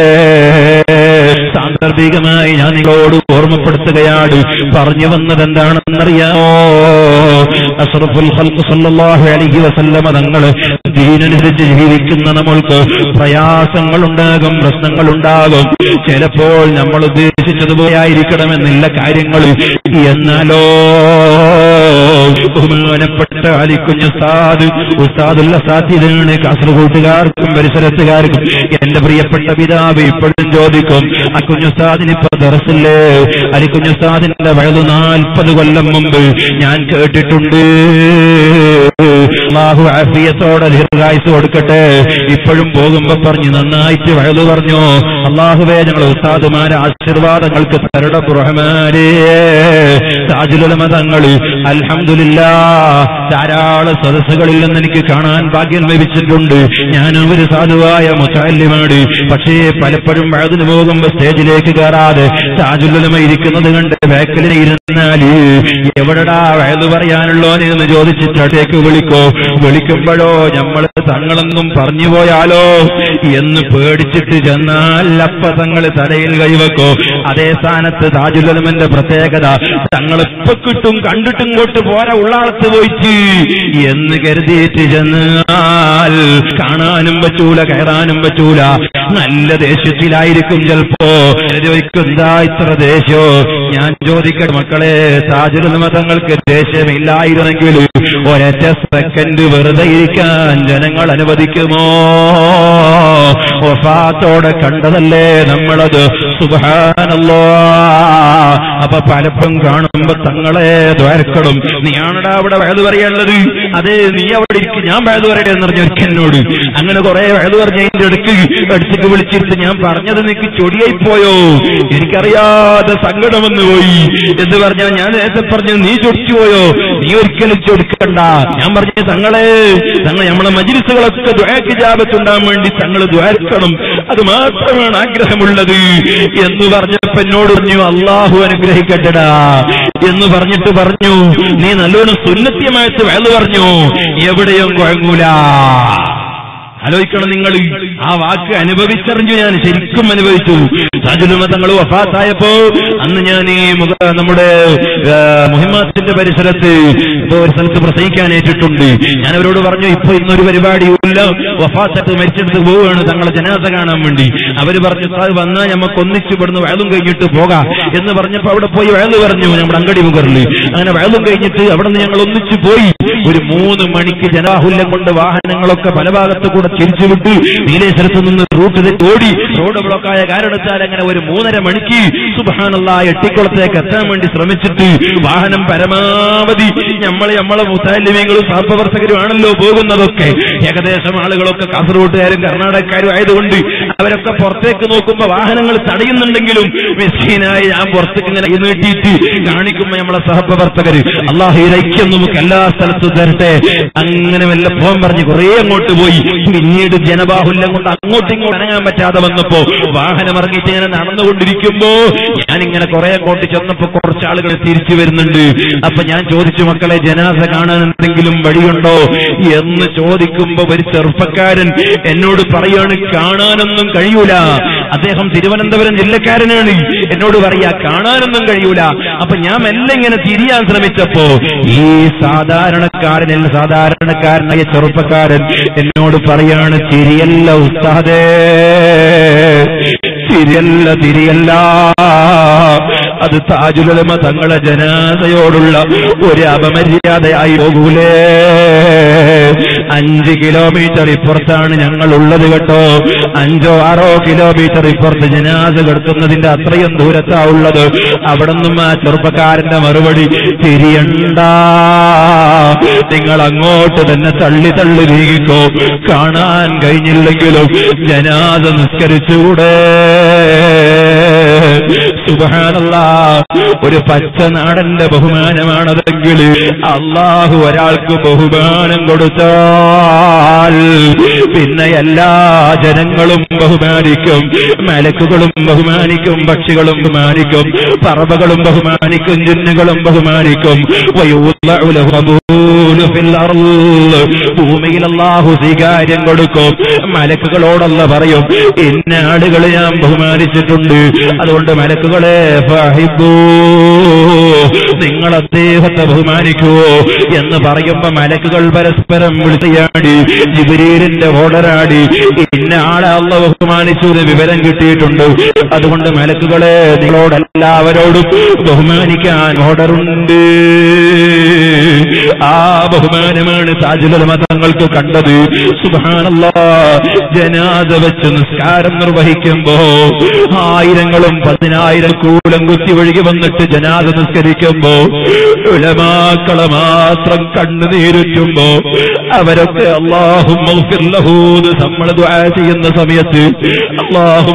സാന്ദർഭികമായി ഞാൻ നിങ്ങളോട് ഓർമ്മപ്പെടുത്തുകയാണ് പറഞ്ഞു വന്നത് എന്താണെന്നറിയാമോ അഷ്റഫുൽ ഖൽഖ് സല്ലല്ലാഹു അലൈഹി വസല്ലമ തങ്ങൾ ദീനനുസരിച്ച് ജീവിക്കുന്ന നമ്മൾക്ക് പ്രയാസങ്ങളുണ്ടാകും പ്രശ്നങ്ങളുണ്ടാകും ചിലപ്പോൾ നമ്മൾ ഉദ്ദേശിച്ചതുപോലെ ആയിരിക്കണമെന്നില്ല കാര്യങ്ങൾ എന്നാലോ ബഹുമാനപ്പെട്ട അലിക്കുഞ്ഞ് ഉസ്താദ് ഉസ്താദുള്ള സാധ്യതയാണ് കാസർഗോട്ടുകാർക്കും പരിസരത്തുകാർക്കും എന്റെ പ്രിയപ്പെട്ട പിതാവ് ഇപ്പോഴും ചോദിക്കും ആ കുഞ്ഞുസ്താദിന് ഇപ്പൊ ദർസില്ലേ അലിക്കുഞ്ഞുസ്താദിന്റെ വയതു നാൽപ്പത് കൊല്ലം മുമ്പ് ഞാൻ കേട്ടിട്ടുണ്ട് അള്ളാഹു ആഫിയത്തോടെ ദീർഘായുസ് കൊടുക്കട്ടെ ഇപ്പോഴും പോകുമ്പോ പറഞ്ഞു നന്നായിട്ട് വയലു പറഞ്ഞു അള്ളാഹുവേ ഞങ്ങൾ ഉസ്താദുമാരെ ആശീർവാദങ്ങൾക്ക് തരുടെ റഹ്മാനേ താജുലമ തങ്ങൾ അൽഹംദുലില്ല ധാരാളം സദസ്സുകളിൽ നിന്ന് എനിക്ക് കാണാൻ ഭാഗ്യം ലഭിച്ചിട്ടുണ്ട് ഞാൻ ഒരു സാധുവായ മുത്താല്യമാണ് പക്ഷേ പലപ്പോഴും വഴുതിന് പോകുമ്പോ സ്റ്റേജിലേക്ക് കയറാതെ താജുലമ ഇരിക്കുന്നത് കണ്ട് ബാക്കിൽ ഇരുന്നാൽ എവിടെടാ വയത് പറയാനുള്ളോനെ എന്ന് ചോദിച്ചിട്ട് അടുത്തേക്ക് വിളിക്കോ വിളിക്കുമ്പോഴോ നമ്മൾ തങ്ങളെന്നും പറഞ്ഞു പോയാലോ എന്ന് പേടിച്ചിട്ട് ചെന്നാൽ അപ്പ തങ്ങൾ തലയിൽ കൈവെക്കോ അതേ സ്ഥാനത്ത് താജുലമന്റെ പ്രത്യേകത തങ്ങൾ ഇപ്പൊ കിട്ടും കണ്ടിട്ടും കൊണ്ട് പോരാ ഉള്ളാളത്ത് പോയിട്ട് എന്ന് കരുതിയിട്ട് ചെന്നാൽ കാണാനും പറ്റൂല കയറാനും പറ്റൂല നല്ല ദേഷ്യത്തിലായിരിക്കും ചിലപ്പോ ചോദിക്കും എന്താ ഇത്ര ദേഷ്യോ ഞാൻ ചോദിക്കട്ടെ മക്കളെ താജുലമ തങ്ങൾക്ക് ദേഷ്യമില്ലായിരുന്നെങ്കിൽ ഒരൊറ്റ സെക്കൻഡ് വെറുതെ ഇരിക്കാൻ ജനങ്ങൾ അനുവദിക്കുമോ ഒഫാത്തോടെ കണ്ടതല്ലേ നമ്മളത് സുബാനല്ലോ അപ്പൊ പലപ്പം കാണുമ്പോ തങ്ങളെ ദ്വാരക്കണം നീയാണടാ അവിടെ വയത് പറയേണ്ടത് അതെ നീ അവിടെ ഇരിക്കും ഞാൻ വയത് പറയട്ടെ എന്ന് പറഞ്ഞു എന്നോട് അങ്ങനെ കുറെ വയത് പറഞ്ഞതിന്റെ ഇടയ്ക്ക് അടുത്തേക്ക് വിളിച്ചിട്ട് ഞാൻ പറഞ്ഞത് നിനക്ക് ചൊടിയായി പോയോ എനിക്കറിയാതെ സങ്കടം വന്നു പോയി എന്ന് പറഞ്ഞാൽ ഞാൻ നേരത്തെ പറഞ്ഞു നീ ചൊടിച്ചു പോയോ നീ ഒരിക്കലും ചൊടിക്കണ്ട ഞാൻ പറഞ്ഞ തങ്ങളെ തങ്ങൾ നമ്മളെ മജിലിസുകളൊക്കെ ദ്വാക്കിജാപത്തുണ്ടാകാൻ വേണ്ടി തങ്ങൾ ദ്വാരിക്കണം അത് മാത്രമാണ് ആഗ്രഹമുള്ളത് എന്ന് പറഞ്ഞപ്പോ എന്നോട് പറഞ്ഞു അള്ളാഹു അനുഗ്രഹിക്കട്ടടാ എന്ന് പറഞ്ഞിട്ട് പറഞ്ഞു നീ നല്ലോണം സുന്നത്യമായിട്ട് വേല പറഞ്ഞു എവിടെയും കുഴങ്ങൂല ആലോചിക്കണം നിങ്ങൾ ആ വാക്ക് അനുഭവിച്ചറിഞ്ഞു ഞാൻ ശരിക്കും അനുഭവിച്ചു താജുലുമ തങ്ങൾ വഫാത്തായപ്പോ അന്ന് ഞാൻ ഈ മുഖ നമ്മുടെ ആ, മുഹിമാത്തിന്റെ പരിസരത്ത് ഇപ്പോ ഒരു സ്ഥലത്ത് പ്രസംഗിക്കാനേറ്റിട്ടുണ്ട് ഞാൻ അവരോട് പറഞ്ഞു ഇപ്പൊ ഇന്നൊരു പരിപാടിയില്ല വഫാത്തായിട്ട് മരിച്ചെടുത്ത് പോവുകയാണ് തങ്ങളെ ജനാസ കാണാൻ വേണ്ടി അവര് പറഞ്ഞു സാർ വന്നാൽ നമുക്ക് ഒന്നിച്ചു ഇവിടുന്ന് വയലും കഴിഞ്ഞിട്ട് പോകാം എന്ന് പറഞ്ഞപ്പോ അവിടെ പോയി വയല് പറഞ്ഞു നമ്മുടെ അങ്കടി മുഖറിൽ അങ്ങനെ വയലും കഴിഞ്ഞിട്ട് അവിടെ നിന്ന് ഞങ്ങൾ ഒന്നിച്ചു പോയി ഒരു മൂന്ന് മണിക്ക് ജനാഹുല്യം കൊണ്ട് വാഹനങ്ങളൊക്കെ പല ഭാഗത്ത് കൂടെ തിരിച്ചുവിട്ട് നീലേശ്വരത്ത് നിന്ന് റൂട്ട് തെറ്റി ഓടി റോഡ് ബ്ലോക്കായ കാരണത്താൽ അങ്ങനെ ഒരു മൂന്നര മണിക്ക് സുബാനുള്ള എട്ടിക്കുളത്തേക്ക് എത്താൻ വേണ്ടി ശ്രമിച്ചിട്ട് വാഹനം പരമാവധി നമ്മളെ നമ്മളെ മുത്താലിമ്യങ്ങളും സഹപ്രവർത്തകരും ആണല്ലോ പോകുന്നതൊക്കെ ഏകദേശം ആളുകളൊക്കെ കാസർഗോട്ടുകാരും കർണാടകക്കാരും ആയതുകൊണ്ട് അവരൊക്കെ പുറത്തേക്ക് നോക്കുമ്പോ വാഹനങ്ങൾ തടയുന്നുണ്ടെങ്കിലും മെസ്സീനായി ഞാൻ പുറത്തേക്ക് ഇങ്ങനെ കൈ നീട്ടിയിട്ട് കാണിക്കുമ്പോ നമ്മളെ സഹപ്രവർത്തകര് അള്ളാഹു ഈ ഐക്യം നമുക്ക് എല്ലാ സ്ഥലത്തും തരട്ടെ അങ്ങനെ വല്ല പോകാൻ പറഞ്ഞ് കുറെ അങ്ങോട്ട് പോയി പിന്നീട് ജനബാഹുല്യം കൊണ്ട് അങ്ങോട്ടും ഇങ്ങോട്ടും അനങ്ങാൻ പറ്റാതെ വന്നപ്പോ വാഹനം ഇറങ്ങിയിട്ട് ഇങ്ങനെ നടന്നുകൊണ്ടിരിക്കുമ്പോ ഞാനിങ്ങനെ കുറെ അങ്ങോട്ട് ചെന്നപ്പോ കുറച്ച് ആളുകൾ തിരിച്ചു വരുന്നുണ്ട് അപ്പൊ ഞാൻ ചോദിച്ചു മക്കളെ ജനാസ കാണാൻ എന്തെങ്കിലും വഴിയുണ്ടോ എന്ന് ചോദിക്കുമ്പോ ഒരു ചെറുപ്പക്കാരൻ എന്നോട് പറയാണ് കാണാനൊന്നും കഴിയൂല അദ്ദേഹം തിരുവനന്തപുരം ജില്ലക്കാരനാണ് എന്നോട് പറയാ കാണാനൊന്നും കഴിയൂല അപ്പൊ ഞാൻ മെല്ലെ ഇങ്ങനെ തിരിയാൻ ശ്രമിച്ചപ്പോ ഈ സാധാരണക്കാരനിൽ സാധാരണക്കാരനായ ചെറുപ്പക്കാരൻ എന്നോട് പറയാണ് തിരിയല്ല ഉസ്താദേ തിരിയല്ല തിരിയല്ല അത് താജുലമ തങ്ങളെ ജനാസയോടുള്ള ഒരു അപമര്യാദയായി പോകൂലേ അഞ്ച് കിലോമീറ്റർ ഇപ്പുറത്താണ് ഞങ്ങൾ ഉള്ളത് കേട്ടോ അഞ്ചോ ആറോ കിലോമീറ്റർ ഇപ്പുറത്ത് ജനാസ കിടക്കുന്നതിന്റെ അത്രയും ദൂരത്താ ഉള്ളത് അവിടെ നിന്നും ആ ചെറുപ്പക്കാരന്റെ മറുപടി തിരിയണ്ട നിങ്ങൾ അങ്ങോട്ട് തന്നെ തള്ളി തള്ളി നീങ്ങിക്കോ കാണാൻ കഴിഞ്ഞില്ലെങ്കിലും ജനാസ നിസ്കരിച്ചുകൂടെ സുബാനല്ല ഒരു പച്ച നാടന്റെ ബഹുമാനമാണതെങ്കിൽ അള്ളാഹു ഒരാൾക്ക് ബഹുമാനം കൊടുത്താൽ പിന്നെ എല്ലാ ജനങ്ങളും ബഹുമാനിക്കും മലക്കുകളും ബഹുമാനിക്കും പക്ഷികളും ബഹുമാനിക്കും പറവകളും ബഹുമാനിക്കും ജിന്നുകളും ബഹുമാനിക്കും വയൂളഉ ലഹു ഖബൂലു ഫിൽ അർള്. ഭൂമിയിൽ അള്ളാഹു സ്വീകാര്യം കൊടുക്കും മലക്കുകളോടല്ല പറയും ഇന്ന ആളുകളെ ഞാൻ ബഹുമാനിച്ചിട്ടുണ്ട് അതുകൊണ്ട് മലക്കുകളെ ഫഹിബൂ നിങ്ങൾ അദ്ദേഹത്തെ ബഹുമാനിക്കുവോ എന്ന് പറയുമ്പോ മലക്കുകൾ പരസ്പരം വിളിച്ചയാടി ജിബിരീലിന്റെ ഓർഡറാടി ഇന്ന ആളെ അള്ള ബഹുമാനിച്ചു എന്ന് വിവരം കിട്ടിയിട്ടുണ്ട് അതുകൊണ്ട് മലക്കുകളെ നിങ്ങളോടെല്ലാവരോടും ബഹുമാനിക്കാൻ ഓർഡറുണ്ട് ആ ബഹുമാനമാണ് താജുലമ തങ്ങൾക്ക് കണ്ടത് സുബാനല്ല ജനാദ വെച്ച് നിസ്കാരം നിർവഹിക്കുമ്പോ ആയിരങ്ങളും പതിനായിരം കൂലം കുത്തി ഒഴുകി വന്നിട്ട് ജനാദ നിസ്കരിക്കുമ്പോ ഉലമാക്കളെ മാത്രം കണ്ണുനീരുറ്റുമ്പോ അവരൊക്കെ അള്ളാഹും നമ്മൾ ദുആ ചെയ്യുന്ന സമയത്ത് അള്ളാഹും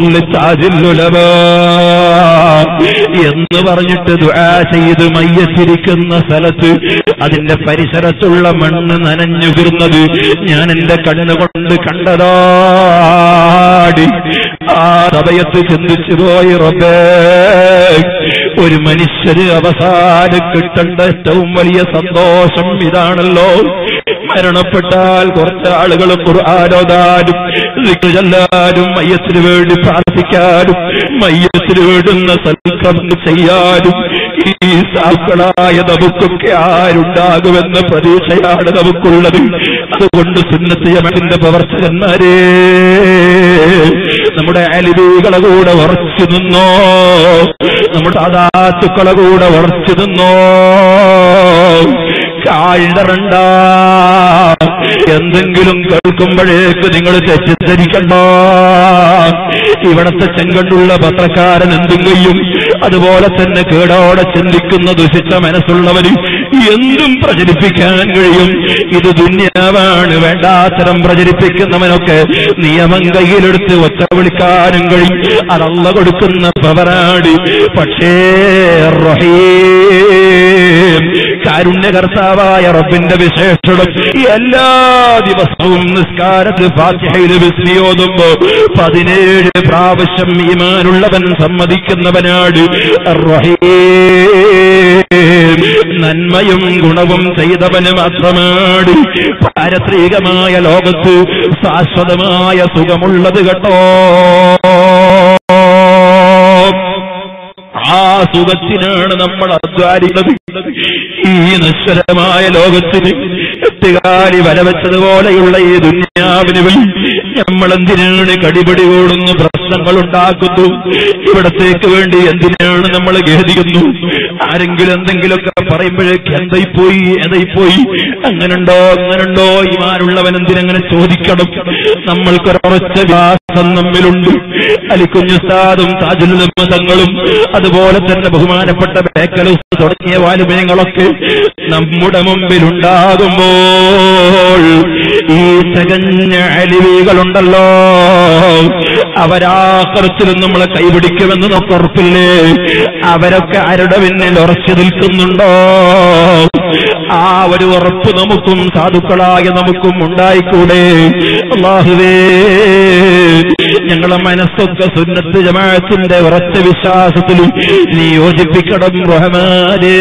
എന്ന് പറഞ്ഞിട്ട് ദുആ ചെയ്ത് മയ്യത്തിരിക്കുന്ന സ്ഥലത്ത് അതിന്റെ പരിസരത്തുള്ള മണ്ണ് നനഞ്ഞുകിർന്നത് ഞാൻ എന്റെ കണ്ണുകൊണ്ട് കണ്ടതാടി ആ സമയത്ത് ചിന്തിച്ചു പോയി റബ്ബേ ഒരു മനുഷ്യര് അവസാനം കിട്ടേണ്ട ഏറ്റവും വലിയ സന്തോഷം ഇതാണല്ലോ മരണപ്പെട്ടാൽ കുറച്ച് ആളുകൾ ഖുർആാനോദാനും ദിക്റ് ചൊല്ലാനും മയ്യത്തിന് വേണ്ടി പ്രാർത്ഥിക്കാനും മയ്യത്തിന് വേണ്ടുന്ന സൽക്രമം ചെയ്യാനും ഈ സാക്കളായ നമുക്കൊക്കെ ആരുണ്ടാകുമെന്ന പ്രതീക്ഷയാണ് നമുക്കുള്ളത് അതുകൊണ്ട് സുന്നത്തിയമത്തിന്റെ പ്രവർത്തകന്മാരെ നമ്മുടെ അലിബികളെ കൂടെ ഉറച്ചു നിന്നോ നമ്മുടെ സാധാത്തുക്കളെ കൂടെ ഉറച്ചു നിന്നോ കാഴ്ചറണ്ട എന്തെങ്കിലും കേൾക്കുമ്പോഴേക്ക് നിങ്ങൾ തെറ്റിദ്ധരിക്കണ്ട ഇവിടത്തെ ചെങ്കണ്ടുള്ള പത്രക്കാരൻ എന്തും ചെയ്യും അതുപോലെ തന്നെ കേടോടെ ചിന്തിക്കുന്ന ദുഷിച്ച മനസ്സുള്ളവന് എന്തും പ്രചരിപ്പിക്കാൻ കഴിയും ഇത് ദുന്യാവാണ് വേണ്ടാത്തരം പ്രചരിപ്പിക്കുന്നവനൊക്കെ നിയമം കയ്യിലെടുത്ത് ഒച്ച വിളിക്കാനും കഴിയും അതല്ല കൊടുക്കുന്ന പവരാടി പക്ഷേ റഹീം കാരുണ്യകർത്താവായ റബ്ബിന്റെ വിശേഷണം എല്ലാ ദിവസവും നിസ്കാരത്തിൽ ഫാത്തിഹയിൽ വിസ്മിയോതുമ്പോ പതിനേഴ് പ്രാവശ്യം ഈമാനുള്ളവൻ സമ്മതിക്കുന്നവനാണ് റഹീം നന്മയും ഗുണവും ചെയ്തവന് മാത്രമാണ് പാരത്രികമായ ലോകത്ത് ശാശ്വതമായ സുഖമുള്ളത് കേട്ടോ ആ സുഖത്തിനാണ് നമ്മൾ അധ്വാനിക്കുന്നത് ഈ നശ്വരമായ ലോകത്തിന് എട്ടുകാലി വലവെച്ചതുപോലെയുള്ള ഈ ദുന്യാവിന് വേണ്ടി നമ്മൾ എന്തിനാണ് കടിപിടി കൂടുന്നു പ്രശ്നങ്ങൾ ഉണ്ടാക്കുന്നു ഇവിടത്തേക്ക് വേണ്ടി എന്തിനാണ് നമ്മൾ ഖേദിക്കുന്നു ആരെങ്കിലും എന്തെങ്കിലുമൊക്കെ പറയുമ്പോഴേക്ക് എന്തായിപ്പോയി ഏതായിപ്പോയി അങ്ങനുണ്ടോ അങ്ങനുണ്ടോ ഇമാരുള്ളവൻ എന്തിനങ്ങനെ ചോദിക്കണം നമ്മൾക്കൊരൊറച്ച വിശ്വാസം നമ്മിലുണ്ട് അലിക്കുഞ്ഞുസ്താദും താജുലുമതങ്ങളും അതുപോലെ തന്നെ ബഹുമാനപ്പെട്ട ബേക്കലൂസ് തുടങ്ങിയ വാലുമയങ്ങളൊക്കെ നമ്മുടെ മുമ്പിലുണ്ടാകുമ്പോൾ ഈ തികഞ്ഞ അലിവികളുണ്ടല്ലോ അവരാഹൃത്തിലും നമ്മളെ കൈപിടിക്കുമെന്ന് നമുക്ക് ഉറപ്പില്ലേ അവരൊക്കെ ആരുടെ പിന്നിൽ ഉറച്ചു നിൽക്കുന്നുണ്ടോ ആ ഒരു ഉറപ്പ് നമുക്കും സാധുക്കളായ നമുക്കും ഉണ്ടായിക്കൂടെ അള്ളാഹുവേ ഞങ്ങളെ മനസ്സൊക്കെ സുന്നത്ത് ജമാഅത്തിന്റെ ഉറച്ച വിശ്വാസത്തിലും നീ യോജിപ്പിക്കണം റഹ്മാനേ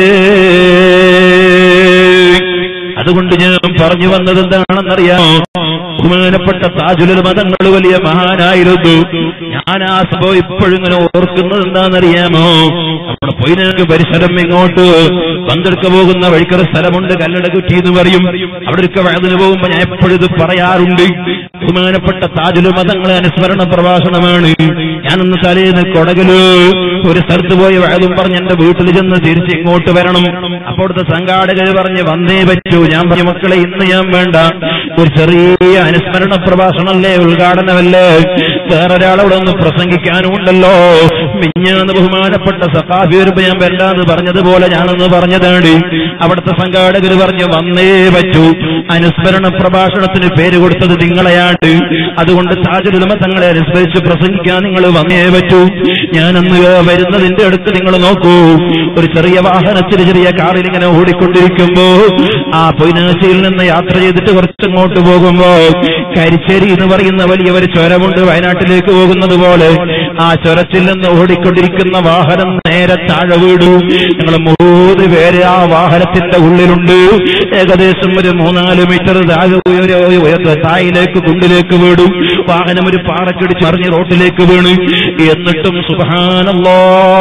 അതുകൊണ്ട് ഞാൻ പറഞ്ഞു വന്നത് എന്താണെന്നറിയാമോ ബഹുമാനപ്പെട്ട താജുലൽ മതങ്ങൾ വലിയ മഹാനായിരുന്നു ഞാൻ ആ സംഭവം ഇപ്പോഴും ഇങ്ങനെ ഓർക്കുന്നത് എന്താണെന്നറിയാമോ നമ്മുടെ പൊയിനക്ക് പരിസരം ഇങ്ങോട്ട് പങ്കെടുക്ക പോകുന്ന വഴിക്കൊരു സ്ഥലമുണ്ട് കല്ലട കുറ്റി എന്ന് പറയും അവിടെ ഒക്കെ വഴുതിന് പോകുമ്പോ ഞാൻ എപ്പോഴും ഇത് പറയാറുണ്ട് ബഹുമാനപ്പെട്ട താജുലു മതങ്ങളെ അനുസ്മരണ പ്രഭാഷണമാണ് ഞാനൊന്ന് തലേന്ന് കൊടകല് ഒരു സ്ഥലത്ത് പോയി വഴുതും പറഞ്ഞ് എന്റെ വീട്ടിൽ ചെന്ന് തിരിച്ച് ഇങ്ങോട്ട് വരണം അപ്പോൾ അവിടുത്തെ സംഘാടകര് പറഞ്ഞ് വന്നേ പറ്റൂ ഞാൻ പറഞ്ഞു മക്കളെ ഇന്ന് ഞാൻ വേണ്ട ഒരു ചെറിയ അനുസ്മരണ പ്രഭാഷണമല്ലേ ഉദ്ഘാടനമല്ലേ വേറൊരാളവിടെ ഒന്ന് പ്രസംഗിക്കാനും ഉണ്ടല്ലോ മിഞ്ഞാന്ന് ബഹുമാനപ്പെട്ട സഖാഫി വരുമ്പോ ഞാൻ വേണ്ടാന്ന് പറഞ്ഞതുപോലെ ഞാനൊന്ന് പറഞ്ഞതാണ് അവിടുത്തെ സംഘാടകര് പറഞ്ഞു വന്നേ പറ്റൂ അനുസ്മരണ പ്രഭാഷണത്തിന് പേര് കൊടുത്തത് നിങ്ങളെയാണ് അതുകൊണ്ട് താജുലുമ തങ്ങളെ അനുസ്മരിച്ച് പ്രസംഗിക്കാൻ നിങ്ങൾ വന്നേ പറ്റൂ ഞാനന്ന് വരുന്നതിന്റെ അടുത്ത് നിങ്ങൾ നോക്കൂ ഒരു ചെറിയ വാഹനത്തിൽ ചെറിയ കാറിൽ ഇങ്ങനെ ഓടിക്കൊണ്ടിരിക്കുമ്പോ ആ പൊയിനാശിയിൽ നിന്ന് യാത്ര ചെയ്തിട്ട് കുറച്ചങ്ങോട്ട് പോകുമ്പോ കരിച്ചേരി എന്ന് പറയുന്ന വലിയ ഒരു ചുരമുണ്ട് വയനാട്ടിലേക്ക് പോകുന്നത് പോലെ ആ ചുരത്തിൽ നിന്ന് ഓടിക്കൊണ്ടിരിക്കുന്ന വാഹനം നേരെ താഴെ വീടു ഞങ്ങൾ മൂന്ന് പേര് ആ വാഹനത്തിന്റെ ഉള്ളിലുണ്ട് ഏകദേശം ഒരു മൂന്നാല് മീറ്റർ താഴെ ഉയര- ഉയർന്ന തായിലേക്ക് കുണ്ടിലേക്ക് വീടു വാഹനം ഒരു പാറക്കിടിച്ച് മറിഞ്ഞ് റോട്ടിലേക്ക് വീണ് എന്നിട്ടും സുബാനല്ലോ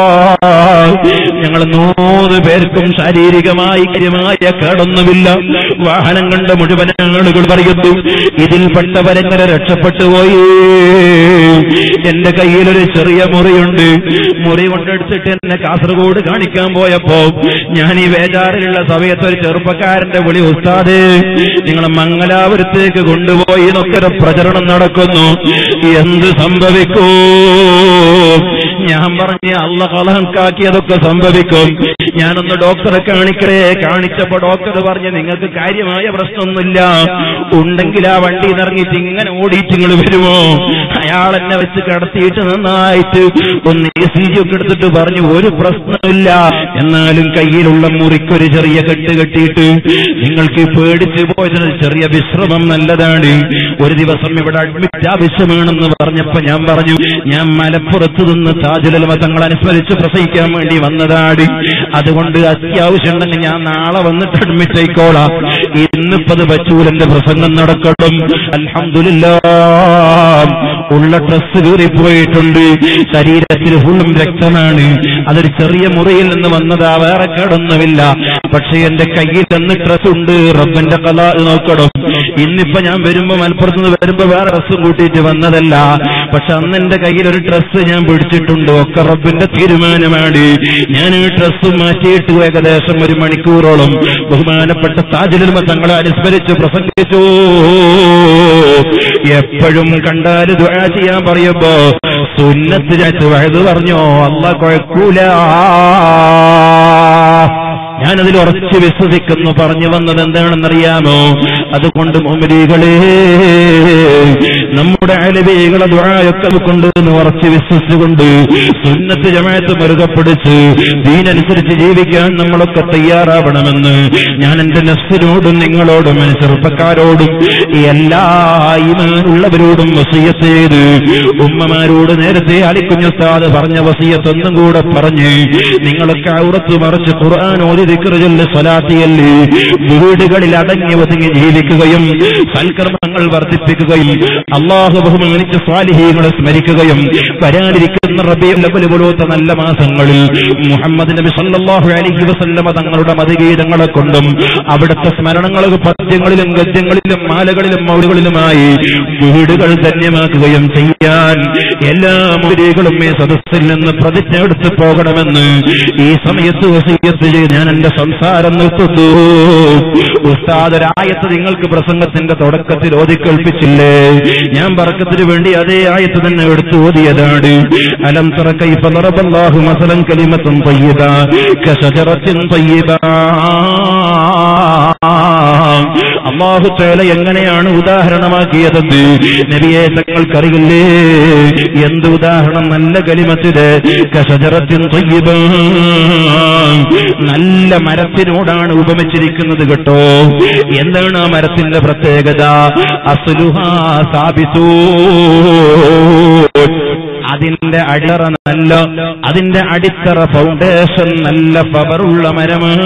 ഞങ്ങൾ മൂന്ന് പേർക്കും ശാരീരികമായി കാര്യമായ കേടൊന്നുമില്ല വാഹനം കണ്ട മുഴുവൻ ആളുകൾ പറയുന്നു ഇതിൽപ്പെട്ടവരെങ്ങനെ രക്ഷപ്പെട്ടു പോയി എന്റെ കയ്യിലൊരു ചെറിയ മുറിയുണ്ട് മുറി കൊണ്ടെടുത്തിട്ട് എന്നെ കാസർഗോഡ് കാണിക്കാൻ പോയപ്പോ ഞാൻ ഈ വേജാറിലുള്ള സമയത്ത് ഒരു ചെറുപ്പക്കാരന്റെ വിളി ഉസ്താദ് നിങ്ങളെ മംഗലാപുരത്തേക്ക് കൊണ്ടുപോയി എന്നൊക്കെ ഒരു പ്രചരണം നടക്കുന്നു എന്ത് സംഭവിക്കൂ ഞാൻ പറഞ്ഞ അള്ള കലഹക്കാക്കിയതൊക്കെ സംഭവിക്കും ഞാനൊന്ന് ഡോക്ടറെ കാണിക്കണേ കാണിച്ചപ്പോ ഡോക്ടർ പറഞ്ഞ് നിങ്ങൾക്ക് കാര്യമായ പ്രശ്നമൊന്നുമില്ല ഉണ്ടെങ്കിൽ ആ വണ്ടി ഇറങ്ങിയിട്ട് ഇങ്ങനെ ഓടിയിട്ട് നിങ്ങൾ വരുമോ അയാൾ എന്നെ വെച്ച് കടത്തിയിട്ട് നന്നായിട്ട് ഒന്ന് എ സി ജി ഒക്കെ എടുത്തിട്ട് പറഞ്ഞു ഒരു പ്രശ്നമില്ല എന്നാലും കയ്യിലുള്ള മുറിക്കൊരു ചെറിയ കെട്ട് കെട്ടിയിട്ട് നിങ്ങൾക്ക് പേടിച്ചു പോയതിന് ചെറിയ വിശ്രമം നല്ലതാണ് ഒരു ദിവസം ഇവിടെ അഡ്മിറ്റ് ആവശ്യമാണെന്ന് പറഞ്ഞപ്പോ ഞാൻ പറഞ്ഞു ഞാൻ മലപ്പുറത്ത് നിന്ന് താജുലമ തങ്ങൾ അനുസ്മരിച്ച് പ്രസംഗിക്കാൻ വേണ്ടി വന്നതാണ് അതുകൊണ്ട് അത്യാവശ്യം ഉണ്ടെങ്കിൽ ഞാൻ നാളെ വന്നിട്ട് അഡ്മിറ്റ് ആയിക്കോളാം ഇന്നിപ്പത് പറ്റൂലെന്റെ പ്രസംഗം നടക്കണം അൽഹംദുലില്ലാ ഉള്ള ഡ്രസ് കീറിപ്പോയിട്ടുണ്ട് ശരീരത്തിൽ ഫുള്ളും രക്തമാണ് അതൊരു ചെറിയ മുറിയിൽ നിന്ന് വന്നതാ വേറെ കേടൊന്നുമില്ല പക്ഷെ എന്റെ കയ്യിൽ എന്ന് ഡ്രസ് ഉണ്ട് റബ്ബന്റെ കല നോക്കണം ഇന്നിപ്പോ ഞാൻ വരുമ്പോ മലപ്പുറത്ത് നിന്ന് വരുമ്പോ വേറെ ഡ്രസ്സും കൂട്ടിയിട്ട് വന്നതല്ല പക്ഷെ അന്ന് എന്റെ കയ്യിൽ ഒരു ഡ്രസ്സ് ഞാൻ പിടിച്ചിട്ടുണ്ട് ഒക്കെ റബ്ബിന്റെ തീരുമാനമാണ് ഞാൻ ഈ ഡ്രസ്സ് മാറ്റിയിട്ട് ഏകദേശം ഒരു മണിക്കൂറോളം ബഹുമാനപ്പെട്ട താജുലുമ തങ്ങളെ അനുസ്മരിച്ച് പ്രസംഗിച്ചു എപ്പോഴും കണ്ടാല് ദുആ ചെയ്യാൻ പറയുമ്പോ സുന്നത്തിനകത്ത് വഴുത് പറഞ്ഞോ അല്ല കുഴക്കൂല ഞാനതിൽ ഉറച്ചു വിശ്വസിക്കുന്നു പറഞ്ഞു വന്നത് എന്താണെന്നറിയാമോ അതുകൊണ്ട് മുമരികളെ നമ്മുടെ അലവികളെ ദുഴായൊക്കെ കൊണ്ട് ഉറച്ചു വിശ്വസിച്ചുകൊണ്ട് സുന്നത്ത് ജമായത്ത് മുറുകെ പിടിച്ച് ദീനനുസരിച്ച് ജീവിക്കാൻ നമ്മളൊക്കെ തയ്യാറാവണമെന്ന് ഞാൻ എന്റെ നഫ്സിനോടും നിങ്ങളോടും എന്റെ ചെറുപ്പക്കാരോടും എല്ലാ ഈമാനുള്ളവരോടും വസീയത്ത് ചെയ്ത് ഉമ്മമാരോട് നേരത്തെ അലിക്കുഞ്ഞുസ്താദ് പറഞ്ഞ വസീയത്ത് ഒന്നും കൂടെ പറഞ്ഞ് നിങ്ങളൊക്കെ ഔറത്ത് മറിച്ച് ഖുർആൻ ഓതി ദിക്റുചൊല്ല് സ്വലാത്തിയല്ലേ വീടുകളിൽ അടങ്ങി ഒതുങ്ങി ജീവിക്കുകയും സൽക്കർമ്മങ്ങൾ വർദ്ധിപ്പിക്കുകയും അള്ളാഹു ബഹുമാനിച്ച സ്വാലിഹീങ്ങളെ സ്മരിക്കുകയും വരാനിരിക്കുന്ന റബിയുൽ പോലത്തെ നല്ല മാസങ്ങളിൽ മുഹമ്മദ് നബി സല്ലല്ലാഹു അലൈഹി വസല്ലമ തങ്ങളുടെ മതഗീതങ്ങളെ കൊണ്ടും അവിടുത്തെ സ്മരണങ്ങളും പദ്യങ്ങളിലും ഗദ്യങ്ങളിലും മാലകളിലും മൗലുകളിലുമായി വീടുകൾ ധന്യമാക്കുകയും ചെയ്യാൻ എല്ലാ മൗലികളും ഈ സദസ്സിൽ നിന്ന് പ്രതിജ്ഞ എടുത്ത് പോകണമെന്ന് ഈ സമയത്ത് വസീയത്ത് ചെയ്ത് ഞാൻ എന്റെ സംസാരം നിർത്തുന്നു ഉസ്താദരായത്ത് നിങ്ങൾക്ക് പ്രസംഗത്തിന്റെ തുടക്കത്തിൽ ഓതിക്കേൽപ്പിച്ചില്ലേ ഞാൻ പറക്കത്തിന് വേണ്ടി അതേ ആയത്ത് തന്നെ എടുത്തു ഓതിയതാണ് അലം തറ കൈഫ ضربallahu مثلا كلمة طيبة كشجرة طيبة അള്ളാഹു തേല എങ്ങനെയാണ് ഉദാഹരണമാക്കിയതെന്ന് നബിയെ തങ്ങൾക്കറിയില്ലേ എന്ത് ഉദാഹരണം നല്ല കലിമത്തില് കഷജറത്തിൻ തൊയ്യബ നല്ല മരത്തിനോടാണ് ഉപമിച്ചിരിക്കുന്നത് കേട്ടോ എന്താണ് ആ മരത്തിന്റെ പ്രത്യേകത അസുലുഹാ സ്ഥാപിച്ചു അതിന്റെ അടിത്തറ നല്ല അതിന്റെ അടിത്തറ ഫൗണ്ടേഷൻ നല്ല പവറുള്ള മരമാണ്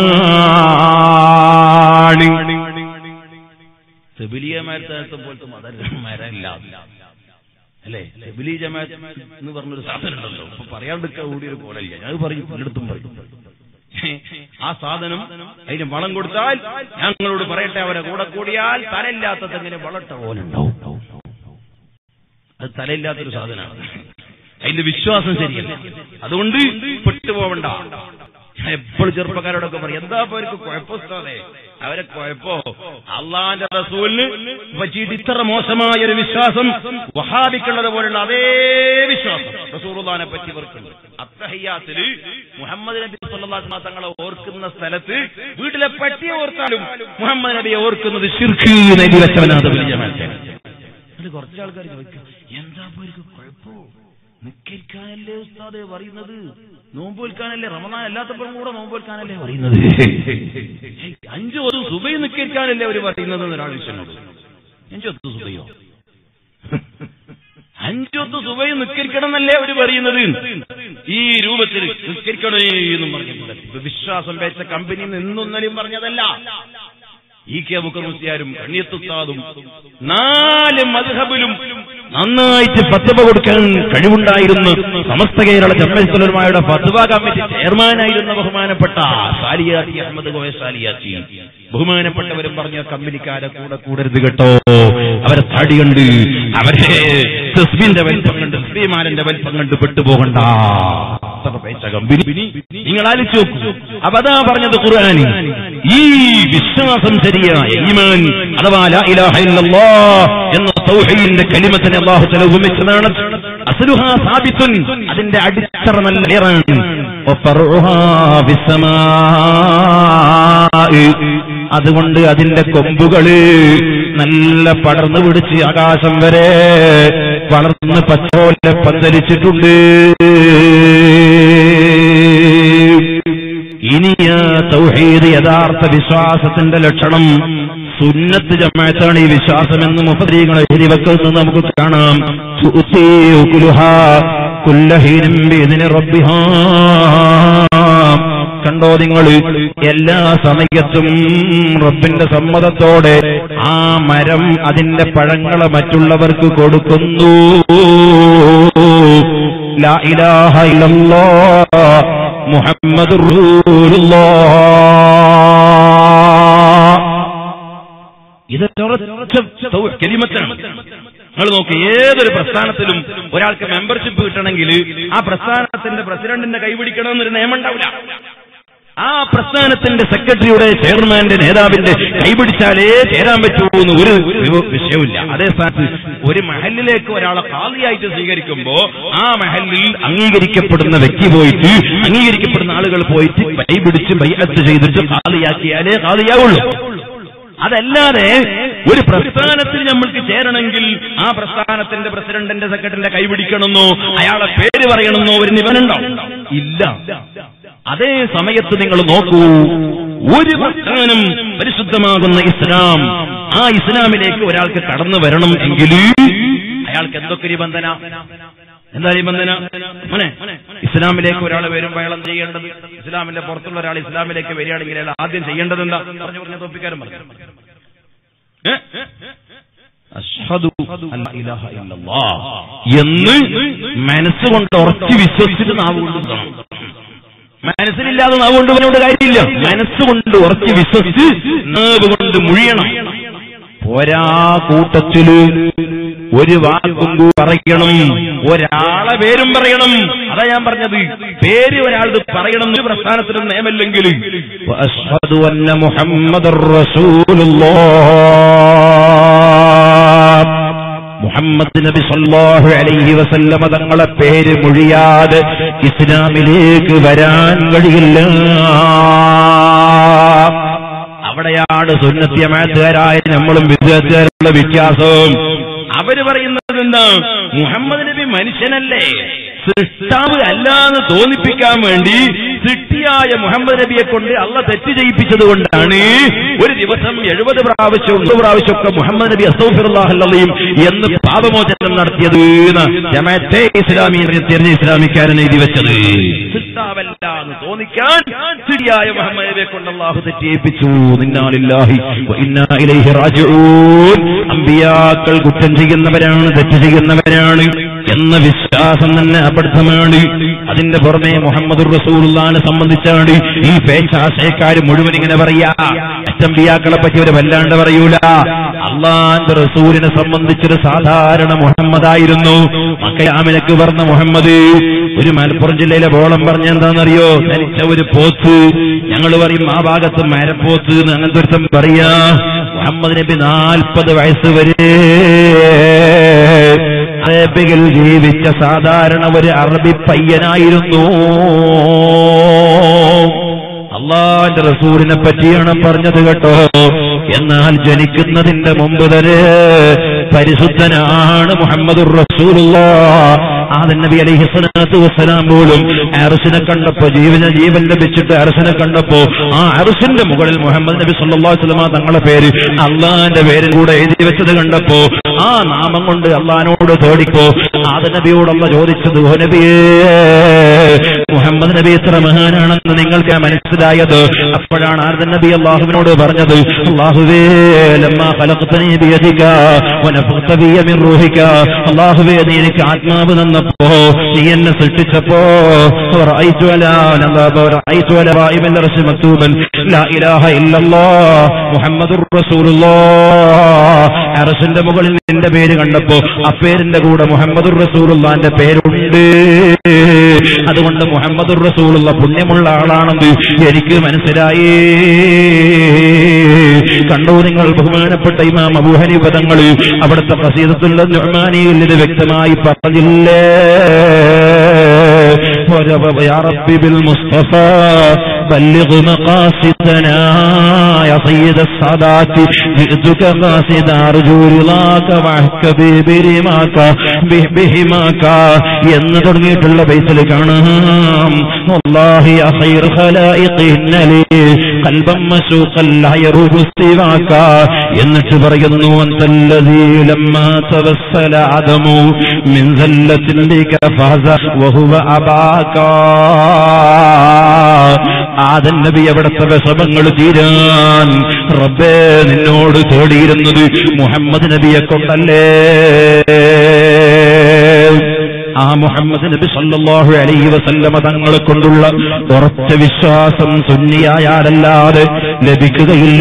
സെബിലിയ മരത്തെ പോലത്തെ മത മരമില്ല അല്ലേ സെബിലി ജമാഅത്ത് എന്ന് പറഞ്ഞൊരു സാധനം ഉണ്ടല്ലോ ഇപ്പൊ പറയാണ്ടിരിക്കാൻ കൂടി ഒരു പോലല്ല ഞാൻ പറയും പലയിടത്തും പറയും ആ സാധനം അതിന് വളം കൊടുത്താൽ ഞങ്ങളോട് പറയട്ടെ അവരെ കൂടെ കൂടിയാൽ തലയില്ലാത്ത തെങ്ങിന് വളട്ട പോലെ ഉണ്ടാവും അത് തലയില്ലാത്തൊരു സാധനമാണ് അതിന്റെ വിശ്വാസം ശരിയല്ല അതുകൊണ്ട് പെട്ടുപോവണ്ട ഞാൻ എപ്പോഴും ചെറുപ്പക്കാരോടൊക്കെ പറയും എന്താ ഇപ്പൊ അവർക്ക് കുഴപ്പമില്ലാതെ അവരെ കുഴപ്പോ അള്ളാന്റെ റസൂലിന് പറ്റിയിട്ട് ഇത്ര മോശമായ ഒരു വിശ്വാസം വഹാബിക്കുള്ളത് പോലുള്ള അതേ വിശ്വാസം റസൂറുദാനെ പറ്റി ഇവർക്കുണ്ട് അത്തഹയ്യാത്തില് മുഹമ്മദ് നബി സല്ലാസ്മ തങ്ങളെ ഓർക്കുന്ന സ്ഥലത്ത് വീട്ടിലെ പട്ടിയെ ഓർത്താലും മുഹമ്മദ് നബിയെ ഓർക്കുന്നത് ശിർക്ക് നബി വെച്ചവനാഥ വലിയ അത് കുറച്ച് ആൾക്കാർ ചോദിക്കും എന്താ ഇപ്പൊ ഇവർക്ക് കുഴപ്പോ നിക്കരിക്കാനല്ലേ ഉസ്താദെ പറയുന്നത് നോമ്പോൽക്കാനല്ലേ റമദാൻ അല്ലാത്തപ്പോഴും കൂടെ നോമ്പോൽക്കാനല്ലേ പറയുന്നത് അഞ്ചു ഒരു സുബൈ നിക്കരിക്കാനല്ലേ അവർ പറയുന്നത് ഒരാൾ വിഷയനോട് അഞ്ചൊത്ത് സുബൈയോ അഞ്ചൊത്ത് സുബൈ നിക്കരിക്കണം എന്നല്ലേ അവർ പറയുന്നത് ഈ രൂപത്തിൽ നിക്കരിക്കണേ എന്നും പറഞ്ഞിട്ടുണ്ട് വിശ്വാസം വെച്ച കമ്പനി നിന്നൊന്നലും പറഞ്ഞതല്ല ഇ കെ ബുക്കർ മുസ്ലിയാരും കണ്ണിയത്തുത്താതും നാല് മധുഹബിലും നന്നായിട്ട് ഫത്വ കൊടുക്കാൻ കഴിവുണ്ടായിരുന്നു സമസ്ത കേരള ജമ്മൽസുലർമാരുടെ ഫത്വ കമ്മിറ്റി ചെയർമാനായിരുന്ന ബഹുമാനപ്പെട്ട സാലിയാത്തി അഹമ്മദ് ഗോയ സാലിയാത്തി ബഹുമാനപ്പെട്ടവരും പറഞ്ഞ കമ്പനിക്കാരെ കൂടെ കൂടരുത് കേട്ടോ അവരെ താടിയുണ്ട് അവരെ തസ്ബീന്റെ വലിപ്പം കണ്ട് തസ്ബീമാരന്റെ വലിപ്പം കണ്ട് പെട്ടുപോകണ്ട അത്ര പൈസ കമ്പനി നിങ്ങൾ ആലോചിച്ച് നോക്കൂ അപ്പൊ അതാ പറഞ്ഞത് ഖുർആാനി ഈ വിശ്വാസം ശരിയായ ഈമാൻ അഥവാ ലാ ഇലാഹ ഇല്ലല്ലാഹ് എന്ന തൗഹീദിന്റെ കലിമത്തിനെ അല്ലാഹു തആല ഉപമിച്ചതാണ് അസ്ലുഹാ സാബിത്തുൻ അതിന്റെ അടിത്തറ നല്ല ക്ലിയറാണ് വഫർഉഹാ ബിസ്സമാഇ അതുകൊണ്ട് അതിന്റെ കൊമ്പുകള് നല്ല പടർന്നു പിടിച്ച് ആകാശം വരെ വളർന്ന് പച്ചോലെ പന്തലിച്ചിട്ടുണ്ട് ഇനി ആ തൗഹീദ് യഥാർത്ഥ വിശ്വാസത്തിന്റെ ലക്ഷണം സുന്നത്ത് ജമാഅത്താണ് ഈ വിശ്വാസം എന്ന് മുഫദ്രീകളെ എഴുതി വെക്കുന്നത് നമുക്ക് കാണാം തുഅ്തി ഉകുലുഹാ കുല്ലഹീനും ബിഇذن റബ്ബിഹാ കണ്ടോ നിങ്ങൾ എല്ലാ സമയത്തും റബ്ബിന്റെ സമ്മതത്തോടെ ആ മരം അതിന്റെ പഴങ്ങളെ മറ്റുള്ളവർക്ക് കൊടുക്കുന്നു ലാ ഇലാഹ ഇല്ലല്ലാഹ് മുഹമ്മദ് ഇത് കെലിമത്താണ് നിങ്ങൾ നോക്ക് ഏതൊരു പ്രസ്ഥാനത്തിലും ഒരാൾക്ക് മെമ്പർഷിപ്പ് കിട്ടണമെങ്കിൽ ആ പ്രസ്ഥാനത്തിന്റെ പ്രസിഡന്റിന്റെ കൈപിടിക്കണമെന്നൊരു നിയമം ഉണ്ടാവില്ല ആ പ്രസ്ഥാനത്തിന്റെ സെക്രട്ടറിയുടെ ചെയർമാന്റെ നേതാവിന്റെ കൈപിടിച്ചാലേ ചേരാൻ പറ്റൂ എന്ന് ഒരു വിവ- വിഷയവുമില്ല അതേ സ്ഥാനത്ത് ഒരു മഹലിലേക്ക് ഒരാളെ കാളിയായിട്ട് സ്വീകരിക്കുമ്പോ ആ മഹലിൽ അംഗീകരിക്കപ്പെടുന്ന വ്യക്തി പോയിട്ട് അംഗീകരിക്കപ്പെടുന്ന ആളുകൾ പോയിട്ട് കൈപിടിച്ച് ബൈഅത്ത് ചെയ്തിട്ട് കാളിയാക്കിയാലേ കാളിയാവുള്ളൂ അതല്ലാതെ ഒരു പ്രസ്ഥാനത്തിൽ നമ്മൾക്ക് ചേരണമെങ്കിൽ ആ പ്രസ്ഥാനത്തിന്റെ പ്രസിഡന്റിന്റെ സെക്രട്ടറിന്റെ കൈപിടിക്കണമെന്നോ അയാളെ പേര് പറയണമെന്നോ ഒരു നിബന്ധന ഇല്ല അതേ സമയത്ത് നിങ്ങൾ നോക്കൂ ഒരു പ്രസ്ഥാനം പരിശുദ്ധമാകുന്ന ഇസ്ലാം ആ ഇസ്ലാമിലേക്ക് ഒരാൾക്ക് കടന്നു വരണം എങ്കിൽ അയാൾക്ക് എന്തൊക്കെ നിബന്ധന എന്താ നിബന്ധന മോനെ ഇസ്ലാമിലേക്ക് ഒരാൾ വരുമ്പോൾ അയാൾ എന്ത് ചെയ്യേണ്ടത് ഇസ്ലാമിന്റെ പുറത്തുള്ള ഒരാൾ ഇസ്ലാമിലേക്ക് വരികയാണെങ്കിൽ അയാൾ ആദ്യം ചെയ്യേണ്ടത് എന്താ പറഞ്ഞു പറഞ്ഞ തോപ്പിക്കാരൻ പറഞ്ഞു ഏ? അഷ്ഹദു അല്ലാ ഇലാഹ ഇല്ലല്ലാഹ് എന്ന് മനസ്സുകൊണ്ട് ഉറച്ചു വിശ്വസിച്ചിട്ട് നാവ് കൊണ്ട് പറയണം. മനസ്സിലില്ലാതെ നാവ് കൊണ്ട് പറഞ്ഞുകൊണ്ട് കാര്യമില്ല മനസ്സുകൊണ്ട് ഉറച്ചു വിശ്വസിച്ച് നാവ് കൊണ്ട് മുഴിയണം പോരാ കൂട്ടത്തില് ഒരു വാക്കും കൂടി പറയണം ഒരാളെ പേരും പറയണം അതാ ഞാൻ പറഞ്ഞത് പേര് ഒരാളത് പറയണം ഒരു പ്രസ്ഥാനത്തിന് നിയമല്ലെങ്കിൽ വഅശ്ഹദു അന്ന മുഹമ്മദർ റസൂലുള്ളാഹ് മുഹമ്മദ് നബി സല്ലല്ലാഹു അലൈഹി വസല്ലമ തങ്ങളെ പേര് മൊഴിയാതെ ഇസ്ലാമിലേക്ക് വരാൻ കഴിയില്ല അവിടെയാണ് സുന്നത്യമാറ്റുകാരായ നമ്മളും വിദ്യാർത്ഥികളുടെ വ്യത്യാസവും അവര് പറയുന്നത് എന്താ മുഹമ്മദ് നബി മനുഷ്യനല്ലേ സൃഷ്ടാവ് അല്ലാന്ന് തോന്നിപ്പിക്കാൻ വേണ്ടി സൃഷ്ടിയായ മുഹമ്മദ് നബിയെ കൊണ്ട് അള്ള തെറ്റ് ചെയ്യിപ്പിച്ചത് കൊണ്ടാണ് ഒരു ദിവസം എഴുപത് പ്രാവശ്യം ഒമ്പത് പ്രാവശ്യമൊക്കെ മുഹമ്മദ് നബി അസൗഫിറുല്ലാഹല്ലയും എന്ന് പാപമോചനം നടത്തിയത് എന്ന് ജമാഅത്തെ ഇസ്ലാമി തിരിഞ്ഞ ഇസ്ലാമിക്കാരൻ എഴുതി വെച്ചത് സൃഷ്ടാവല്ല എന്ന് തോന്നിക്കാൻ ശരിയായ മുഹമ്മദ് നബിയെ കൊണ്ട് അള്ളാഹു തെറ്റിയേപ്പിച്ചു നിന്നാലില്ലാഹി വ ഇന്നാ ഇലൈഹി റാജിഊൻ അമ്പിയാക്കൾ കുറ്റം ചെയ്യുന്നവരാണ് തെറ്റ് ചെയ്യുന്നവരാണ് എന്ന വിശ്വാസം തന്നെ അബദ്ധമാണ് അതിന്റെ പുറമെ മുഹമ്മദ് റസൂലുള്ളാനെ സംബന്ധിച്ചാണ് ഈ പേച്ചാശയക്കാർ മുഴുവൻ ഇങ്ങനെ പറയാ അച്ചമ്പിയാക്കളെ പറ്റി അവർ വല്ലാണ്ട് പറയൂല അള്ളാന്റെ റസൂലിനെ സംബന്ധിച്ചൊരു സാധാരണ മുഹമ്മദായിരുന്നു മക്കയാമിനക്ക് പറഞ്ഞ മുഹമ്മദ് ഒരു മലപ്പുറം ജില്ലയിലെ ബോളം പറഞ്ഞ എന്താണെന്നറിയോ ധരിച്ച ഒരു പോത്ത് ഞങ്ങൾ പറയും ആ ഭാഗത്ത് മരപ്പോത്ത് എന്ന് അങ്ങനത്തെ ഒരുത്തം പറയാ മുഹമ്മദ് നബി നാൽപ്പത് വയസ്സ് വരെ അറബികൾ ജീവിച്ച സാധാരണ ഒരു അറബി പയ്യനായിരുന്നു അള്ളാന്റെ റസൂലിനെ പറ്റിയാണ് പറഞ്ഞത് കേട്ടോ എന്നാൽ ജനിക്കുന്നതിന്റെ മുമ്പ് തന്നെ പരിശുദ്ധനാണ് മുഹമ്മദ് റസൂലുള്ള ആദൻ നബി അലൈഹി സ്വലാത്തു വസ്സലാം പോലും അറസിനെ കണ്ടപ്പോ ജീവന ജീവൻ ലഭിച്ചിട്ട് അറസിനെ കണ്ടപ്പോ ആ അറസിന്റെ മുകളിൽ മുഹമ്മദ് നബി സല്ലല്ലാഹു അലൈഹി വസല്ലമ തങ്ങളെ പേര് അള്ളാന്റെ പേരും കൂടെ എഴുതി വെച്ചത് കണ്ടപ്പോ ആ നാമം കൊണ്ട് അള്ളഹാനോട് തോടിപ്പോ ആദ നബിയോടല്ല ചോദിച്ചത് ഓ നബിയേ മുഹമ്മദ് നബി എത്ര മഹാനാണെന്ന് നിങ്ങൾക്ക് മനസ്സിലായത് അപ്പോഴാണ് ആർദൻ നബി അള്ളാഹുവിനോട് പറഞ്ഞത് അള്ളാഹുവേ ലമ്മാ ഖലഖ്തനീ ബിയദിക വനഫഖ്ത ബിയ മിൻ റൂഹിക അള്ളാഹുവേ നീ എനിക്ക് ആത്മാവ് തന്നപ്പോ നീ എന്നെ സൃഷ്ടിച്ചപ്പോ റഅയ്തു അലാ നബ റഅയ്തു അലാ റായിബൻ റസി മക്തൂബൻ ലാ ഇലാഹ ഇല്ലല്ലാഹ് മുഹമ്മദുർ റസൂലുള്ളാഹ് അറസിന്റെ മുകളിൽ നിന്റെ പേര് കണ്ടപ്പോ ആ പേരിന്റെ കൂടെ മുഹമ്മദുർ റസൂലുള്ളാന്റെ പേരുണ്ട് അതുകൊണ്ട് മുഹമ്മദുർ റസൂലുള്ള പുണ്യമുള്ള ആളാണെന്ന് എനിക്ക് മനസ്സിലായി കണ്ടോ നിങ്ങൾ ബഹുമാനപ്പെട്ട ഇമാം അബൂഹനി പദങ്ങൾ അവിടുത്തെ പ്രസീദത്തുള്ള നുഹ്മാനിയിൽ ഇത് വ്യക്തമായി പറഞ്ഞില്ലേ يا رب بالمصطفى بلغ مقاصدنا يا سيد السادات جئتك قاصدا أرجو رضاك وعهك برماك بهماك എന്ന് തുടങ്ങിയിട്ടുള്ള ബൈത്തിൽ കാണാം والله يا خير خلائق إنني قلبا مسوقا لا يروج سواك എന്നിട്ട് പറയുന്നു أنت الذي لما توسل آدم من زلة بك فاز وهو أباك ആദൻ നബി അവിടുത്തെ വിഷമങ്ങൾ തീരാൻ റബ്ബേ നിന്നോട് തേടിയിരുന്നത് മുഹമ്മദ് നബിയെ കൊണ്ടല്ലേ ആ മുഹമ്മദ് നബി സല്ലല്ലാഹു അലൈഹി വസല്ലമ തങ്ങളെ കൊണ്ടുള്ള ഉറച്ച വിശ്വാസം സുന്നിയായാലല്ലാതെ ലഭിക്കുകയില്ല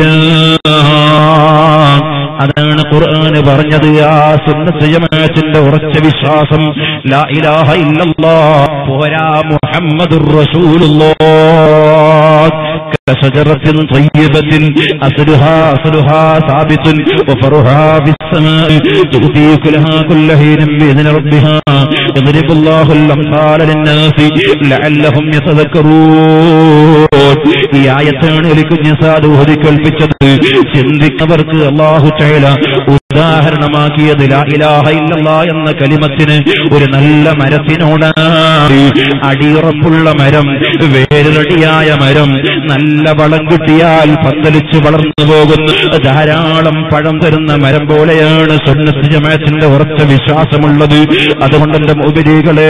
അതാണ് ഖുർആന് പറഞ്ഞത് ആ സുന്നത്ത് ജമാഅത്തിന്റെ ഉറച്ച വിശ്വാസം ലാ ഇലാഹ ഇല്ലല്ലാഹ് പോരാ മുഹമ്മദുർ റസൂലുള്ളാഹ് كشجرة طيبة أصلها أصلها ثابت وفرها في السماء تؤتي كلها كل حين بإذن ربها يضرب الله الأمثال للناس لعلهم يتذكرون ഈ ആയത്താണ് എനിക്ക് നിസാദ് ഓതി കേൾപ്പിച്ചത് ചിന്തിക്കുന്നവർക്ക് അള്ളാഹു ചൈല ഉദാഹരണമാക്കിയത് ലാ ഇലാഹ ഇല്ലല്ലാ എന്ന കലിമത്തിന് ഒരു നല്ല മരത്തിനോടാണ് അടിയുറപ്പുള്ള മരം വേരടിയായ മരം നല്ല വളം കിട്ടിയാൽ പന്തലിച്ച് വളർന്നു പോകുന്ന ധാരാളം പഴം തരുന്ന മരം പോലെയാണ് സുന്നത്ത് ജമാഅത്തിന്റെ ഉറച്ച വിശ്വാസമുള്ളത് അതുകൊണ്ട് എന്റെ മുബിരികളെ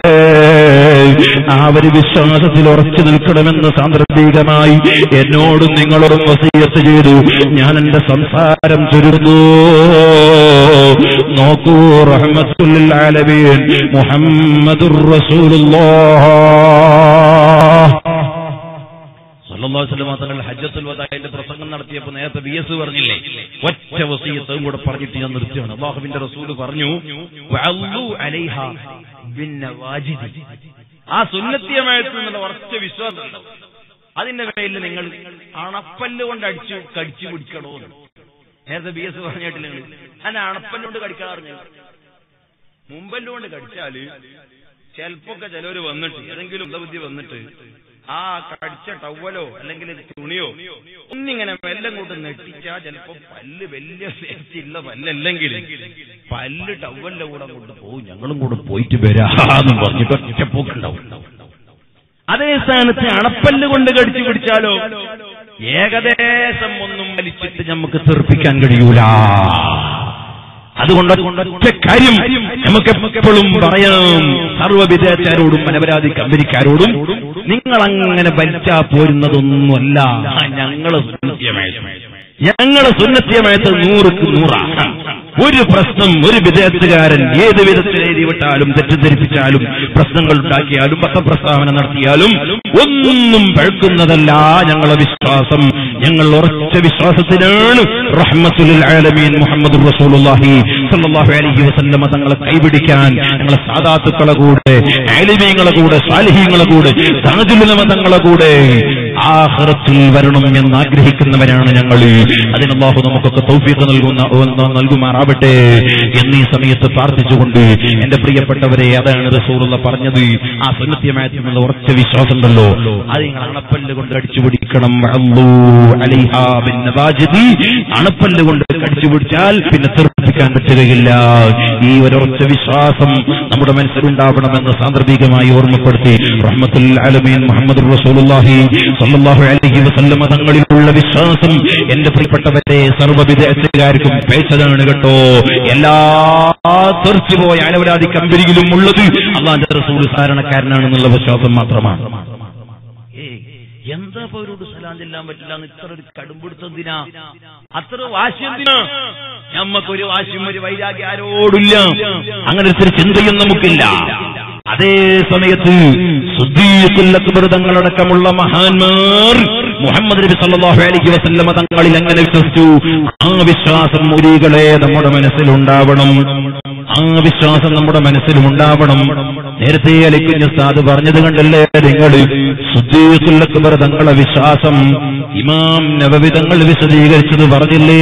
ആ ഒരു വിശ്വാസത്തിൽ ഉറച്ചു നിൽക്കണമെന്ന് സാന്ദർഭികമായി എന്നോടും നിങ്ങളോടും വസീയത്ത് ചെയ്തു ഞാൻ എന്റെ സംസാരം ചുരുന്നു നോക്കൂ റഹ്മത്തുൽ ആലമീൻ മുഹമ്മദുർ റസൂലുള്ളാഹ് സല്ലല്ലാഹു അലൈഹി വസല്ലം തങ്ങൾ ഹജ്ജത്തുൽ വദാഇന്റെ പ്രസംഗം നടത്തിയപ്പോൾ നേരത്തെ ബി എസ് പറഞ്ഞില്ലേ ഒറ്റ വസീയത്തും കൂടെ പറഞ്ഞിട്ട് ഞാൻ നിർത്തിയാണ് അള്ളാഹുവിന്റെ റസൂല് പറഞ്ഞു വഅല്ലു അലൈഹ ബിന്നവാജിദി ആ സുന്നത്തിയമായത്തിൽ നിന്നുള്ള ഉറച്ച വിശ്വാസം ഉണ്ടാവും അതിന്റെ പേരിൽ നിങ്ങൾ അണപ്പല്ല് കൊണ്ട് അടിച്ചു കടിച്ചു പിടിക്കണോ നേരത്തെ ബി എസ് പറഞ്ഞിട്ടില്ല നിങ്ങൾ അല്ല അണപ്പല്ലുകൊണ്ട് കടിക്കാൻ പറഞ്ഞു മുമ്പല്ലുകൊണ്ട് കടിച്ചാല് ചിലപ്പൊക്കെ ചിലവര് വന്നിട്ട് ഏതെങ്കിലും ബുദ്ധി വന്നിട്ട് ആ കടിച്ച ടവലോ അല്ലെങ്കിൽ തുണിയോ ഒന്നിങ്ങനെ മെല്ലെ കൂട്ട് നെട്ടിച്ചാ ചിലപ്പോ പല്ല് വലിയ സേഫ്റ്റിയുള്ള പല്ലല്ലെങ്കിൽ പല്ല് ടവലിന്റെ കൂടെ കൊണ്ട് പോകും ഞങ്ങളും കൂടെ പോയിട്ട് വരാന്നും പറഞ്ഞിട്ട് ഒറ്റപ്പോക്കുണ്ടാവും അതേ സ്ഥാനത്ത് അണപ്പല്ല് കൊണ്ട് കടിച്ചു പിടിച്ചാലോ ഏകദേശം ഒന്നും വലിച്ചിട്ട് നമുക്ക് തെറിപ്പിക്കാൻ കഴിയൂല അതുകൊണ്ട് ഒറ്റ കാര്യം നമുക്ക് എപ്പോഴും പറയാം സർവ്വവിധേയക്കാരോടും അനപരാധി കമ്പനിക്കാരോടും നിങ്ങൾ അങ്ങനെ വലിച്ചാ പോരുന്നതൊന്നുമല്ല ഞങ്ങള് സുന്നത്യമായത് ഞങ്ങള് സുന്നത്യമായത് നൂറുക്ക് നൂറാണ് ഒരു പ്രശ്നം ഒരു വിദേഹത്തുകാരൻ ഏത് വിധത്തിൽ എഴുതി വിട്ടാലും തെറ്റിദ്ധരിപ്പിച്ചാലും പ്രശ്നങ്ങൾ ഉണ്ടാക്കിയാലും പത്രപ്രസ്താവന നടത്തിയാലും ഒന്നും പഴുക്കുന്നതല്ല ഞങ്ങളെ വിശ്വാസം ഞങ്ങൾ ഉറച്ച വിശ്വാസത്തിനാണ് റഹ്മത്തുൽ ആലമീൻ മുഹമ്മദ് റസൂലുള്ളാഹി സല്ലല്ലാഹു അലൈഹി വസല്ലമ തങ്ങളെ കൈപിടിക്കാൻ ഞങ്ങളെ സാദാത്തുക്കളെ കൂടെ ആലിമീങ്ങളെ കൂടെ സാലിഹീങ്ങളെ കൂടെ താജുലുലമ തങ്ങളെ കൂടെ ആഹ്റത്തിൽ വരണം എന്ന് ആഗ്രഹിക്കുന്നവരാണ് ഞങ്ങൾ അതിന് അല്ലാഹു നമുക്കൊക്കെ തൗഫീഖ് നൽകുന്ന നൽകുമാറാവട്ടെ എന്നീ സമയത്ത് പ്രാർത്ഥിച്ചുകൊണ്ട് എന്റെ പ്രിയപ്പെട്ടവരെ അതാണ് റസൂലുള്ള പറഞ്ഞത് ആ സുന്നത്യമായിട്ടുള്ള ഉറച്ച വിശ്വാസം ഉണ്ടല്ലോ അത് നിങ്ങൾ അണപ്പല്ല് കൊണ്ട് അടിച്ചു പിടിക്കണം വഅള്ളൂ അലൈഹാ ബിന്നവാജിദി. അണപ്പല്ല് കൊണ്ട് കടിച്ചു പിടിച്ചാൽ പിന്നെ തെറിപ്പിക്കാൻ പറ്റുകയില്ല ഈ ഒരൊറ്റ വിശ്വാസം നമ്മുടെ മനസ്സിലുണ്ടാവണമെന്ന് സാന്ദർഭികമായി ഓർമ്മപ്പെടുത്തി റഹ്മത്തുൽ ആലമീൻ മുഹമ്മദ് റസൂലുള്ളാഹി സല്ലല്ലാഹു അലൈഹി വസല്ലമ തങ്ങളിലുള്ള വിശ്വാസം എന്റെ പ്രിയപ്പെട്ടവരെ സർവ്വവിധേയക്കാർക്കും പേച്ചതാണ് കേട്ടോ എല്ലാ തെറിച്ചുപോയ അനവരാധി കമ്പനിയിലും ഉള്ളത് അള്ളാന്റെ റസൂൽ സാരണക്കാരനാണെന്നുള്ള വിശ്വാസം മാത്രമാണ് ഏയ്, എന്താ ഇപ്പൊ അവരോട് സലാം ചെല്ലാൻ പറ്റില്ല എന്ന് ഇത്ര ഒരു കടുംപിടുത്തതിനാ അത്ര വാശി എന്തിനാ നമ്മക്കൊരു വാശിയും ഒരു വൈരാഗ്യം ആരോടില്ല അങ്ങനെ ഒരു ചിന്തയും നമുക്കില്ല അതേ സമയത്ത് സുദ്ദീഖുൽ അക്ബർ തങ്ങളടക്കമുള്ള മഹാന്മാർ മുഹമ്മദ് നബി സല്ലല്ലാഹു അലൈഹി വസല്ലമ തങ്ങളിൽ അങ്ങനെ വിശ്വസിച്ചു ആ വിശ്വാസം മുരികളെ നമ്മുടെ മനസ്സിലുണ്ടാവണം ആ വിശ്വാസം നമ്മുടെ മനസ്സിലുണ്ടാവണം നേരത്തെ അലിക്കുഞ്ഞ സാദ് പറഞ്ഞത് കണ്ടല്ലേ നിങ്ങൾ സുദ്ദീഖുൽ അക്ബർ തങ്ങളെ വിശ്വാസം ഇമാം നബവി തങ്ങൾ വിശദീകരിച്ചത് പറഞ്ഞില്ലേ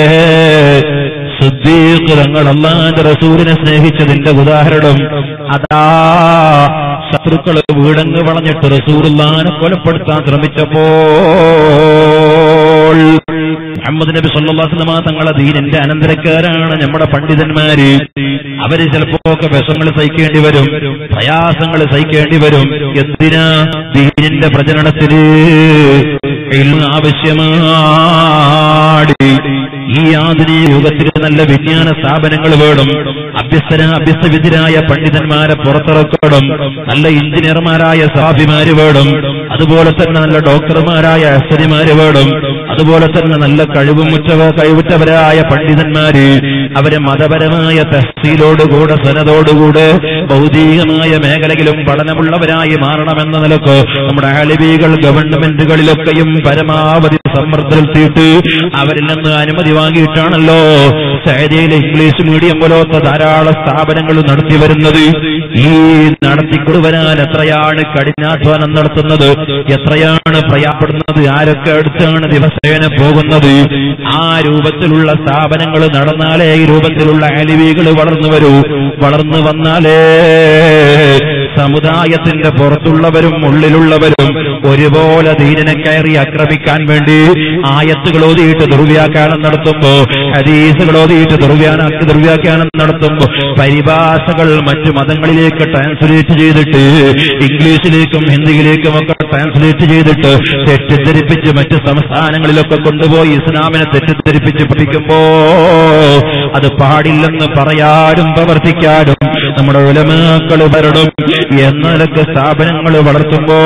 സുദ്ദീഖ് തങ്ങൾ അള്ളാന്റെ റസൂലിനെ സ്നേഹിച്ചതിന്റെ ഉദാഹരണം അതാ ശത്രുക്കള് വീടങ്ങ് വളഞ്ഞിട്ട് റസൂറുല്ലാനെ കൊലപ്പെടുത്താൻ ശ്രമിച്ചപ്പോൾ മുഹമ്മദ് നബി സല്ലാസ്ലമ തങ്ങളെ ദീനിന്റെ അനന്തരക്കാരാണ് നമ്മുടെ പണ്ഡിതന്മാര് അവര് ചിലപ്പോ ഒക്കെ വിഷങ്ങൾ സഹിക്കേണ്ടി വരും പ്രയാസങ്ങൾ സഹിക്കേണ്ടി വരും എന്തിനാ ദീനിന്റെ പ്രചരണത്തിന് ഇൽമ് ആവശ്യമാണ് ഈ ആധുനിക യുഗത്തിൽ നല്ല വിജ്ഞാന സ്ഥാപനങ്ങൾ വേണം അഭ്യസ്തന അഭ്യസ്തവിദ്യരായ പണ്ഡിതന്മാരെ പുറത്തിറക്കണം നല്ല എഞ്ചിനീയർമാരായ സാഫിമാര് വേണം അതുപോലെ തന്നെ നല്ല ഡോക്ടർമാരായ അസ്തരിമാര് വേണം അതുപോലെ തന്നെ നല്ല കഴിവുമുറ്റവ കഴിവുറ്റവരായ പണ്ഡിതന്മാര് അവര് മതപരമായ തഹസീലോടുകൂടെ സനതോടുകൂടെ ഭൗതികമായ മേഖലയിലും പഠനമുള്ളവരായി മാറണമെന്ന നിലക്ക് നമ്മുടെ ആലിബികൾ ഗവൺമെന്റുകളിലൊക്കെയും പരമാവധി സമ്മർദ്ദം ചെലുത്തിയിട്ട് അവരിൽ നിന്ന് അനുമതി വാങ്ങിയിട്ടാണല്ലോ സൈദയിലെ ഇംഗ്ലീഷ് മീഡിയം പോലത്തെ ധാരാളം സ്ഥാപനങ്ങൾ നടത്തി വരുന്നത് ഈ നടത്തിക്കൊടുവരാൻ എത്രയാണ് കഠിനാധ്വാനം നടത്തുന്നത് എത്രയാണ് പ്രയാപ്പെടുന്നത് ആരൊക്കെ അടുത്താണ് ദിവസേന പോകുന്നത് ആ രൂപത്തിലുള്ള സ്ഥാപനങ്ങൾ നടന്നാലേ ഈ രൂപത്തിലുള്ള അലിവികൾ വളർന്നു വരൂ വളർന്നു വന്നാലേ സമുദായത്തിന്റെ പുറത്തുള്ളവരും ഉള്ളിലുള്ളവരും ഒരുപോലെ ദീനനെ കയറി ആക്രമിക്കാൻ വേണ്ടി ആയത്തുകൾ ഓതിയിട്ട് ദുർവ്യാഖ്യാനം നടത്തുമ്പോ ഹദീസുകൾ ഓതിയിട്ട് ദുർവ്യാന ദുർവ്യാഖ്യാനം നടത്തുമ്പോ പരിഭാഷകൾ മറ്റു മതങ്ങളിലേക്ക് ട്രാൻസ്ലേറ്റ് ചെയ്തിട്ട് ഇംഗ്ലീഷിലേക്കും ഹിന്ദിയിലേക്കും ഒക്കെ ട്രാൻസ്ലേറ്റ് ചെയ്തിട്ട് തെറ്റിദ്ധരിപ്പിച്ച് മറ്റ് സംസ്ഥാനങ്ങളിലൊക്കെ കൊണ്ടുപോയി ഇസ്ലാമിനെ തെറ്റിദ്ധരിപ്പിച്ച് പഠിക്കുമ്പോ അത് പാടില്ലെന്ന് പറയാനും പ്രവർത്തിക്കാനും നമ്മുടെ ഉലമാക്കൾ വരണം എന്നതൊക്കെ സ്ഥാപനങ്ങൾ വളർത്തുമ്പോ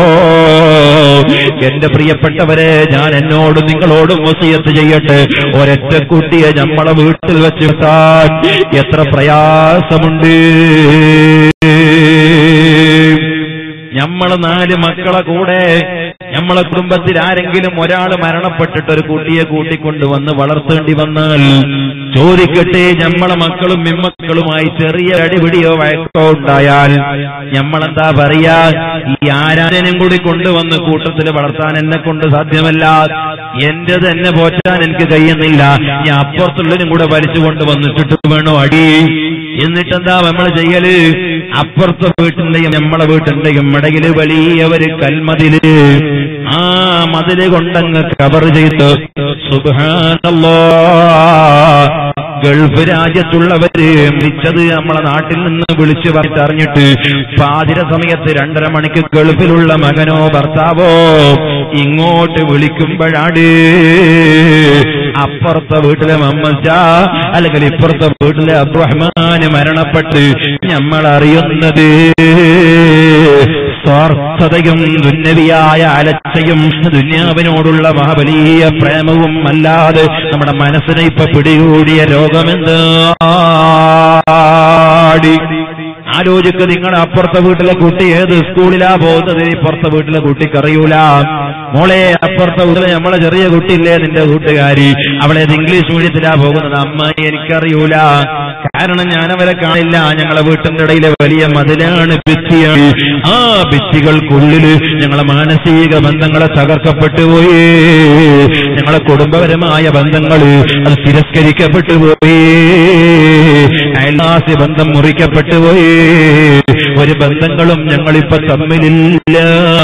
എന്റെ പ്രിയപ്പെട്ടവരെ ഞാൻ എന്നോടും നിങ്ങളോടും വസിയത്ത് ചെയ്യട്ടെ ഒരൊറ്റ കുട്ടിയെ നമ്മളെ വീട്ടിൽ വെച്ച് വെക്കാൻ എത്ര പ്രയാസമുണ്ട് നമ്മള് നാല് മക്കളെ കൂടെ നമ്മളെ കുടുംബത്തിൽ ആരെങ്കിലും ഒരാൾ മരണപ്പെട്ടിട്ട് ഒരു കുട്ടിയെ കൂട്ടിക്കൊണ്ടുവന്ന് വളർത്തേണ്ടി വന്നാൽ ചോദിക്കട്ടെ നമ്മളെ മക്കളും മിമ്മക്കളുമായി ചെറിയ അടിപിടിയോ വഴക്കോ ഉണ്ടായാൽ നമ്മളെന്താ പറയാ ഈ ആരാധനം കൂടി കൊണ്ടുവന്ന് കൂട്ടത്തിൽ വളർത്താൻ എന്നെ കൊണ്ട് സാധ്യമല്ല എന്റേത് എന്നെ പോറ്റാൻ എനിക്ക് കഴിയുന്നില്ല ഞാൻ അപ്പുറത്തുള്ളതിനും കൂടെ വലിച്ചു കൊണ്ടുവന്നിട്ടിട്ട് വേണോ അടി എന്നിട്ടെന്താ നമ്മൾ ചെയ്യല് അപ്പുറത്തെ വീട്ടിന്റെയും നമ്മളെ വീട്ടിന്റെയും ഇടയില് വലിയ ഒരു കൽമതില് ആ മതില് കൊണ്ടങ്ങ് കവർ ചെയ്ത് സുബാനല്ലോ ഗൾഫ് രാജ്യത്തുള്ളവര് മരിച്ചത് നമ്മളെ നാട്ടിൽ നിന്ന് വിളിച്ചു പറഞ്ഞറിഞ്ഞിട്ട് പാതിര സമയത്ത് രണ്ടര മണിക്ക് ഗൾഫിലുള്ള മകനോ ഭർത്താവോ ഇങ്ങോട്ട് വിളിക്കുമ്പോഴാണ് അപ്പുറത്തെ വീട്ടിലെ മമ്മച്ച അല്ലെങ്കിൽ ഇപ്പുറത്തെ വീട്ടിലെ അബ്രഹ്മാന് മരണപ്പെട്ട് നമ്മൾ അറിയുന്നത് സ്വാർത്ഥതയും ദുന്നവിയായ അലച്ചയും ദുന്യാവിനോടുള്ള മഹാബലീയ പ്രേമവും അല്ലാതെ നമ്മുടെ മനസ്സിനെ ഇപ്പൊ പിടികൂടിയ രോഗമെന്ത് ആലോചിക്ക് നിങ്ങളുടെ അപ്പുറത്തെ വീട്ടിലെ കുട്ടി ഏത് സ്കൂളിലാ പോകുന്നത് ഇപ്പുറത്തെ വീട്ടിലെ കുട്ടിക്ക് അറിയൂല മോളെ അപ്പുറത്തെ വീട്ടിലെ നമ്മളെ ചെറിയ കുട്ടിയില്ലേ നിന്റെ കൂട്ടുകാരി അവളെ ഇംഗ്ലീഷ് മീഡിയത്തിലാ പോകുന്നത് അമ്മ എനിക്കറിയൂല കാരണം ഞാൻ അവരെ കാണില്ല ഞങ്ങളെ വീട്ടിന്റെ ഇടയിലെ വലിയ മതിലാണ് ഭിത്തിയാണ് ആ ഭിത്തികൾക്കുള്ളിൽ ഞങ്ങളെ മാനസിക ബന്ധങ്ങളെ തകർക്കപ്പെട്ടു പോയി ഞങ്ങളെ കുടുംബപരമായ ബന്ധങ്ങൾ അത് തിരസ്കരിക്കപ്പെട്ടു പോയി അയൽവാസി ബന്ധം മുറിക്കപ്പെട്ടു പോയി ഒരു ബന്ധങ്ങളും ഞങ്ങളിപ്പോ തമ്മിലില്ല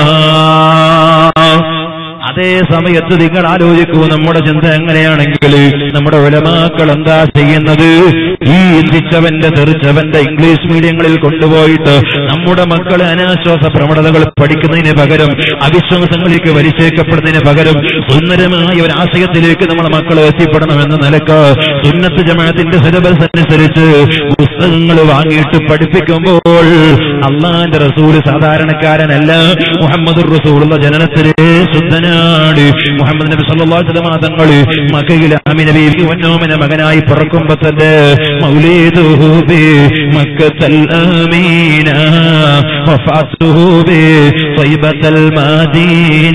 അതേ സമയത്ത് നിങ്ങൾ ആലോചിക്കൂ നമ്മുടെ ചിന്ത എങ്ങനെയാണെങ്കിൽ നമ്മുടെ ഉലമാക്കൾ എന്താ ചെയ്യുന്നത് ഈ ഇന്ദിച്ചവന്റെ തെറിച്ചവന്റെ ഇംഗ്ലീഷ് മീഡിയങ്ങളിൽ കൊണ്ടുപോയിട്ട് നമ്മുടെ മക്കളെ അനാശ്വാസ പ്രവണതകൾ പഠിക്കുന്നതിന് പകരം അവിശ്വാസങ്ങളിലേക്ക് വലിച്ചേക്കപ്പെടുന്നതിന് പകരം സുന്ദരമായ ഒരു ആശയത്തിലേക്ക് നമ്മളെ മക്കളെ എത്തിപ്പെടണമെന്ന നിലക്ക് സുന്നത്ത് ജമാഅത്തിന്റെ സിലബസ് അനുസരിച്ച് പുസ്തകങ്ങൾ വാങ്ങിയിട്ട് പഠിപ്പിക്കുമ്പോൾ അള്ളാന്റെ റസൂല് സാധാരണക്കാരനല്ല മുഹമ്മദ് റസൂലുള്ള ജനനത്തിലെ ശുദ്ധനാണ് മുഹമ്മദ് നബി സല്ലല്ലാഹു അലൈഹി വസല്ലം തങ്ങൾ മക്കയിലെ ആമിന ബീവി വന്നോമന മകനായി പിറക്കുമ്പോ തന്നെ മൗലീദുഹു ബി മക്കത്തൽ ആമീന വഫാത്തുഹു ബി ത്വയ്ബത്തൽ മദീന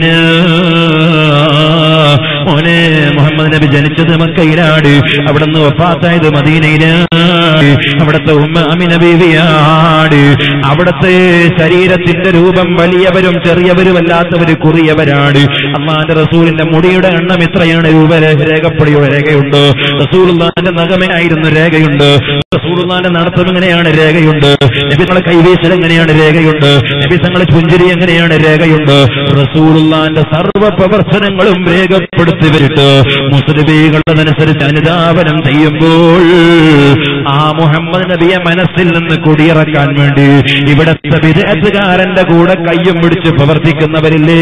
മോനെ മുഹമ്മദ് നബി ജനിച്ചത് മക്കയിലാണ് അവിടുന്ന് വഫാത്തായത് മദീനയിലാണ് അവിടുത്തെ ഉമ്മ അമിന ബീവിയാണ് അവിടുത്തെ ശരീരത്തിന്റെ രൂപം വലിയവരും ചെറിയവരും അല്ലാത്തവര് കുറിയവരാണ് അമ്മാന്റെ റസൂലിന്റെ മുടിയുടെ എണ്ണം എത്രയാണ് രൂപ രേഖപ്പടിയുടെ രേഖയുണ്ട് റസൂലുള്ളാന്റെ നഗമനായിരുന്നു രേഖയുണ്ട് റസൂലുള്ളാന്റെ നടത്തം എങ്ങനെയാണ് രേഖയുണ്ട് നബികളെ കൈവീശൽ എങ്ങനെയാണ് രേഖയുണ്ട് നബിസങ്ങളെ പുഞ്ചിരി എങ്ങനെയാണ് രേഖയുണ്ട് റസൂലുള്ളാന്റെ സർവ്വ പ്രവർത്തനങ്ങളും രേഖപ്പെടുത്തി വരിട്ട് മുസ്ലിമീകളതനുസരിച്ച് അനുധാവനം ചെയ്യുമ്പോൾ ആ മുഹമ്മദ് നബിയെ മനസ്സിൽ നിന്ന് കുടിയിറക്കാൻ വേണ്ടി ഇവിടത്തെ വിദേശകാരന്റെ കൂടെ കയ്യും പിടിച്ച് പ്രവർത്തിക്കുന്നവരില്ലേ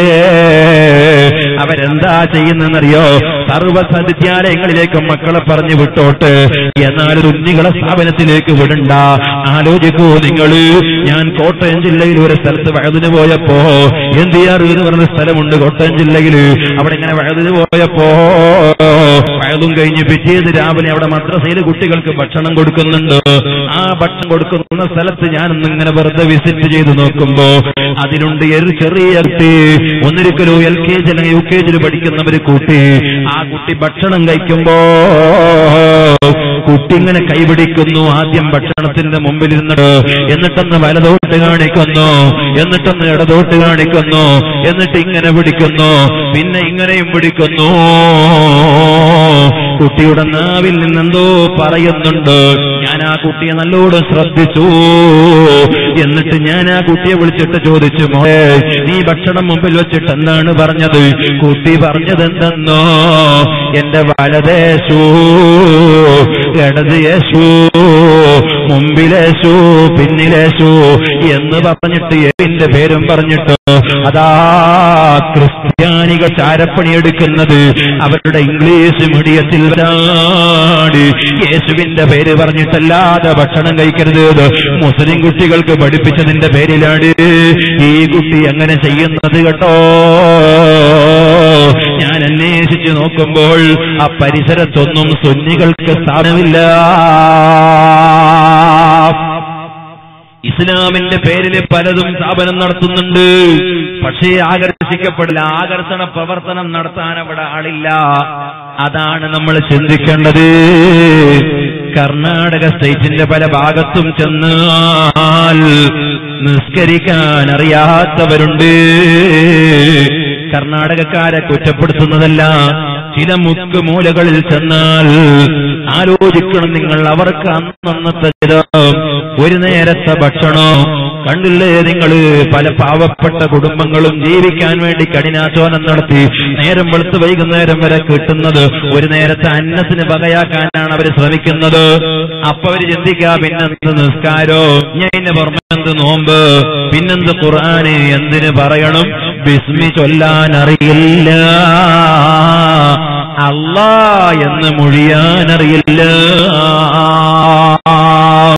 അവരെന്താ ചെയ്യുന്നറിയോ സർവ്വ വിദ്യാലയങ്ങളിലേക്ക് മക്കളെ പറഞ്ഞു വിട്ടോട്ട് എന്നാൽ ഉന്നികളെ സ്ഥാപനത്തിലേക്ക് വിടണ്ട ആലോചിക്കൂ നിങ്ങള് ഞാൻ കോട്ടയം ജില്ലയിൽ ഒരു സ്ഥലത്ത് വഴുതിന് പോയപ്പോ എന്തിയാർ എന്ന് പറഞ്ഞ സ്ഥലമുണ്ട് കോട്ടയം ജില്ലയിൽ അവിടെ ഇങ്ങനെ വഴുതിന് പോയപ്പോ വയലും കഴിഞ്ഞ് പിറ്റേത് രാവിലെ അവിടെ മദ്രസയിൽ കുട്ടികൾക്ക് ഭക്ഷണം കൊടുക്കുന്നുണ്ട് ആ ഭക്ഷണം കൊടുക്കുന്ന സ്ഥലത്ത് ഞാനൊന്ന് ഇങ്ങനെ വെറുതെ വിസിറ്റ് ചെയ്ത് നോക്കുമ്പോ അതിലുണ്ട് ഒരു ചെറിയ കുട്ടി ഒന്നിരിക്കലോ എൽ കെ ജി അല്ലെങ്കിൽ യു കെ ജിയിൽ പഠിക്കുന്ന ഒരു കുട്ടി ആ കുട്ടി ഭക്ഷണം കഴിക്കുമ്പോ കുട്ടി ഇങ്ങനെ കൈപിടിക്കുന്നു ആദ്യം ഭക്ഷണത്തിന്റെ മുമ്പിൽ ഇരുന്നിട്ട് എന്നിട്ടൊന്ന് വലതോട്ട് കാണിക്കുന്നു എന്നിട്ടൊന്ന് ഇടതോട്ട് കാണിക്കുന്നു എന്നിട്ട് ഇങ്ങനെ പിടിക്കുന്നു പിന്നെ ഇങ്ങനെയും പിടിക്കുന്നു കുട്ടിയുടെ നാവിൽ നിന്നെന്തോ പറയുന്നുണ്ട് ഞാൻ ആ കുട്ടിയെ നല്ലോണം ശ്രദ്ധിച്ചു എന്നിട്ട് ഞാൻ ആ കുട്ടിയെ വിളിച്ചിട്ട് ചോദിച്ചു മോളെ നീ ഭക്ഷണം മുമ്പിൽ വെച്ചിട്ട് എന്താണ് പറഞ്ഞത് കുട്ടി പറഞ്ഞത് എന്തെന്നോ എന്റെ വലതേശു ഇടത് യേശു മുമ്പിലേശു പിന്നിലേശു എന്ന് പറഞ്ഞിട്ട് എന്റെ പേരും പറഞ്ഞിട്ട് അതാ ക്രിസ്ത്യാനികൾ ചാരപ്പണി എടുക്കുന്നത് അവരുടെ ഇംഗ്ലീഷ് മീഡിയത്തിൽ വരാണ് യേശുവിന്റെ പേര് പറഞ്ഞിട്ടല്ലാതെ ഭക്ഷണം കഴിക്കരുത് മുസ്ലിം കുട്ടികൾക്ക് പഠിപ്പിച്ചതിന്റെ പേരിലാണ് ഈ കുട്ടി അങ്ങനെ ചെയ്യുന്നത് കേട്ടോ ഞാൻ അന്വേഷിച്ച് നോക്കുമ്പോൾ ആ പരിസരത്തൊന്നും സുന്നികൾക്ക് സ്ഥാനമില്ല ഇസ്ലാമിന്റെ പേരിൽ പലതും സ്ഥാപനം നടത്തുന്നുണ്ട് പക്ഷേ ആകർഷിക്കപ്പെടില്ല ആകർഷണ പ്രവർത്തനം നടത്താൻ അവിടെ ആളില്ല അതാണ് നമ്മൾ ചിന്തിക്കേണ്ടത് കർണാടക സ്റ്റേറ്റിന്റെ പല ഭാഗത്തും ചെന്നാൽ നിസ്കരിക്കാൻ അറിയാത്തവരുണ്ട് കർണാടകക്കാരെ കുറ്റപ്പെടുത്തുന്നതല്ല ചില മുക്ക് മൂലകളിൽ ചെന്നാൽ ആലോചിക്കണം നിങ്ങൾ അവർക്ക് അന്നന്നത്തെ ചിരം ഒരു നേരത്തെ ഭക്ഷണം കണ്ടില്ലേ നിങ്ങൾ പല പാവപ്പെട്ട കുടുംബങ്ങളും ജീവിക്കാൻ വേണ്ടി കഠിനാചോനം നടത്തി നേരം വെളുത്ത് വൈകുന്നേരം വരെ കിട്ടുന്നത് ഒരു നേരത്തെ അന്നത്തിന് വകയാക്കാനാണ് അവർ ശ്രമിക്കുന്നത് അപ്പൊ അവര് ചിന്തിക്കുക പിന്നെന്ത് നിസ്കാരോ ഞാൻ ഇതിന്റെ പുറമെന്ത് നോമ്പ് പിന്നെന്ത് ഖുർആന് എന്തിന് പറയണം ബിസ്മി ചൊല്ലാൻ അറിയില്ല അല്ലാ എന്ന് മൊഴിയാൻ അറിയില്ല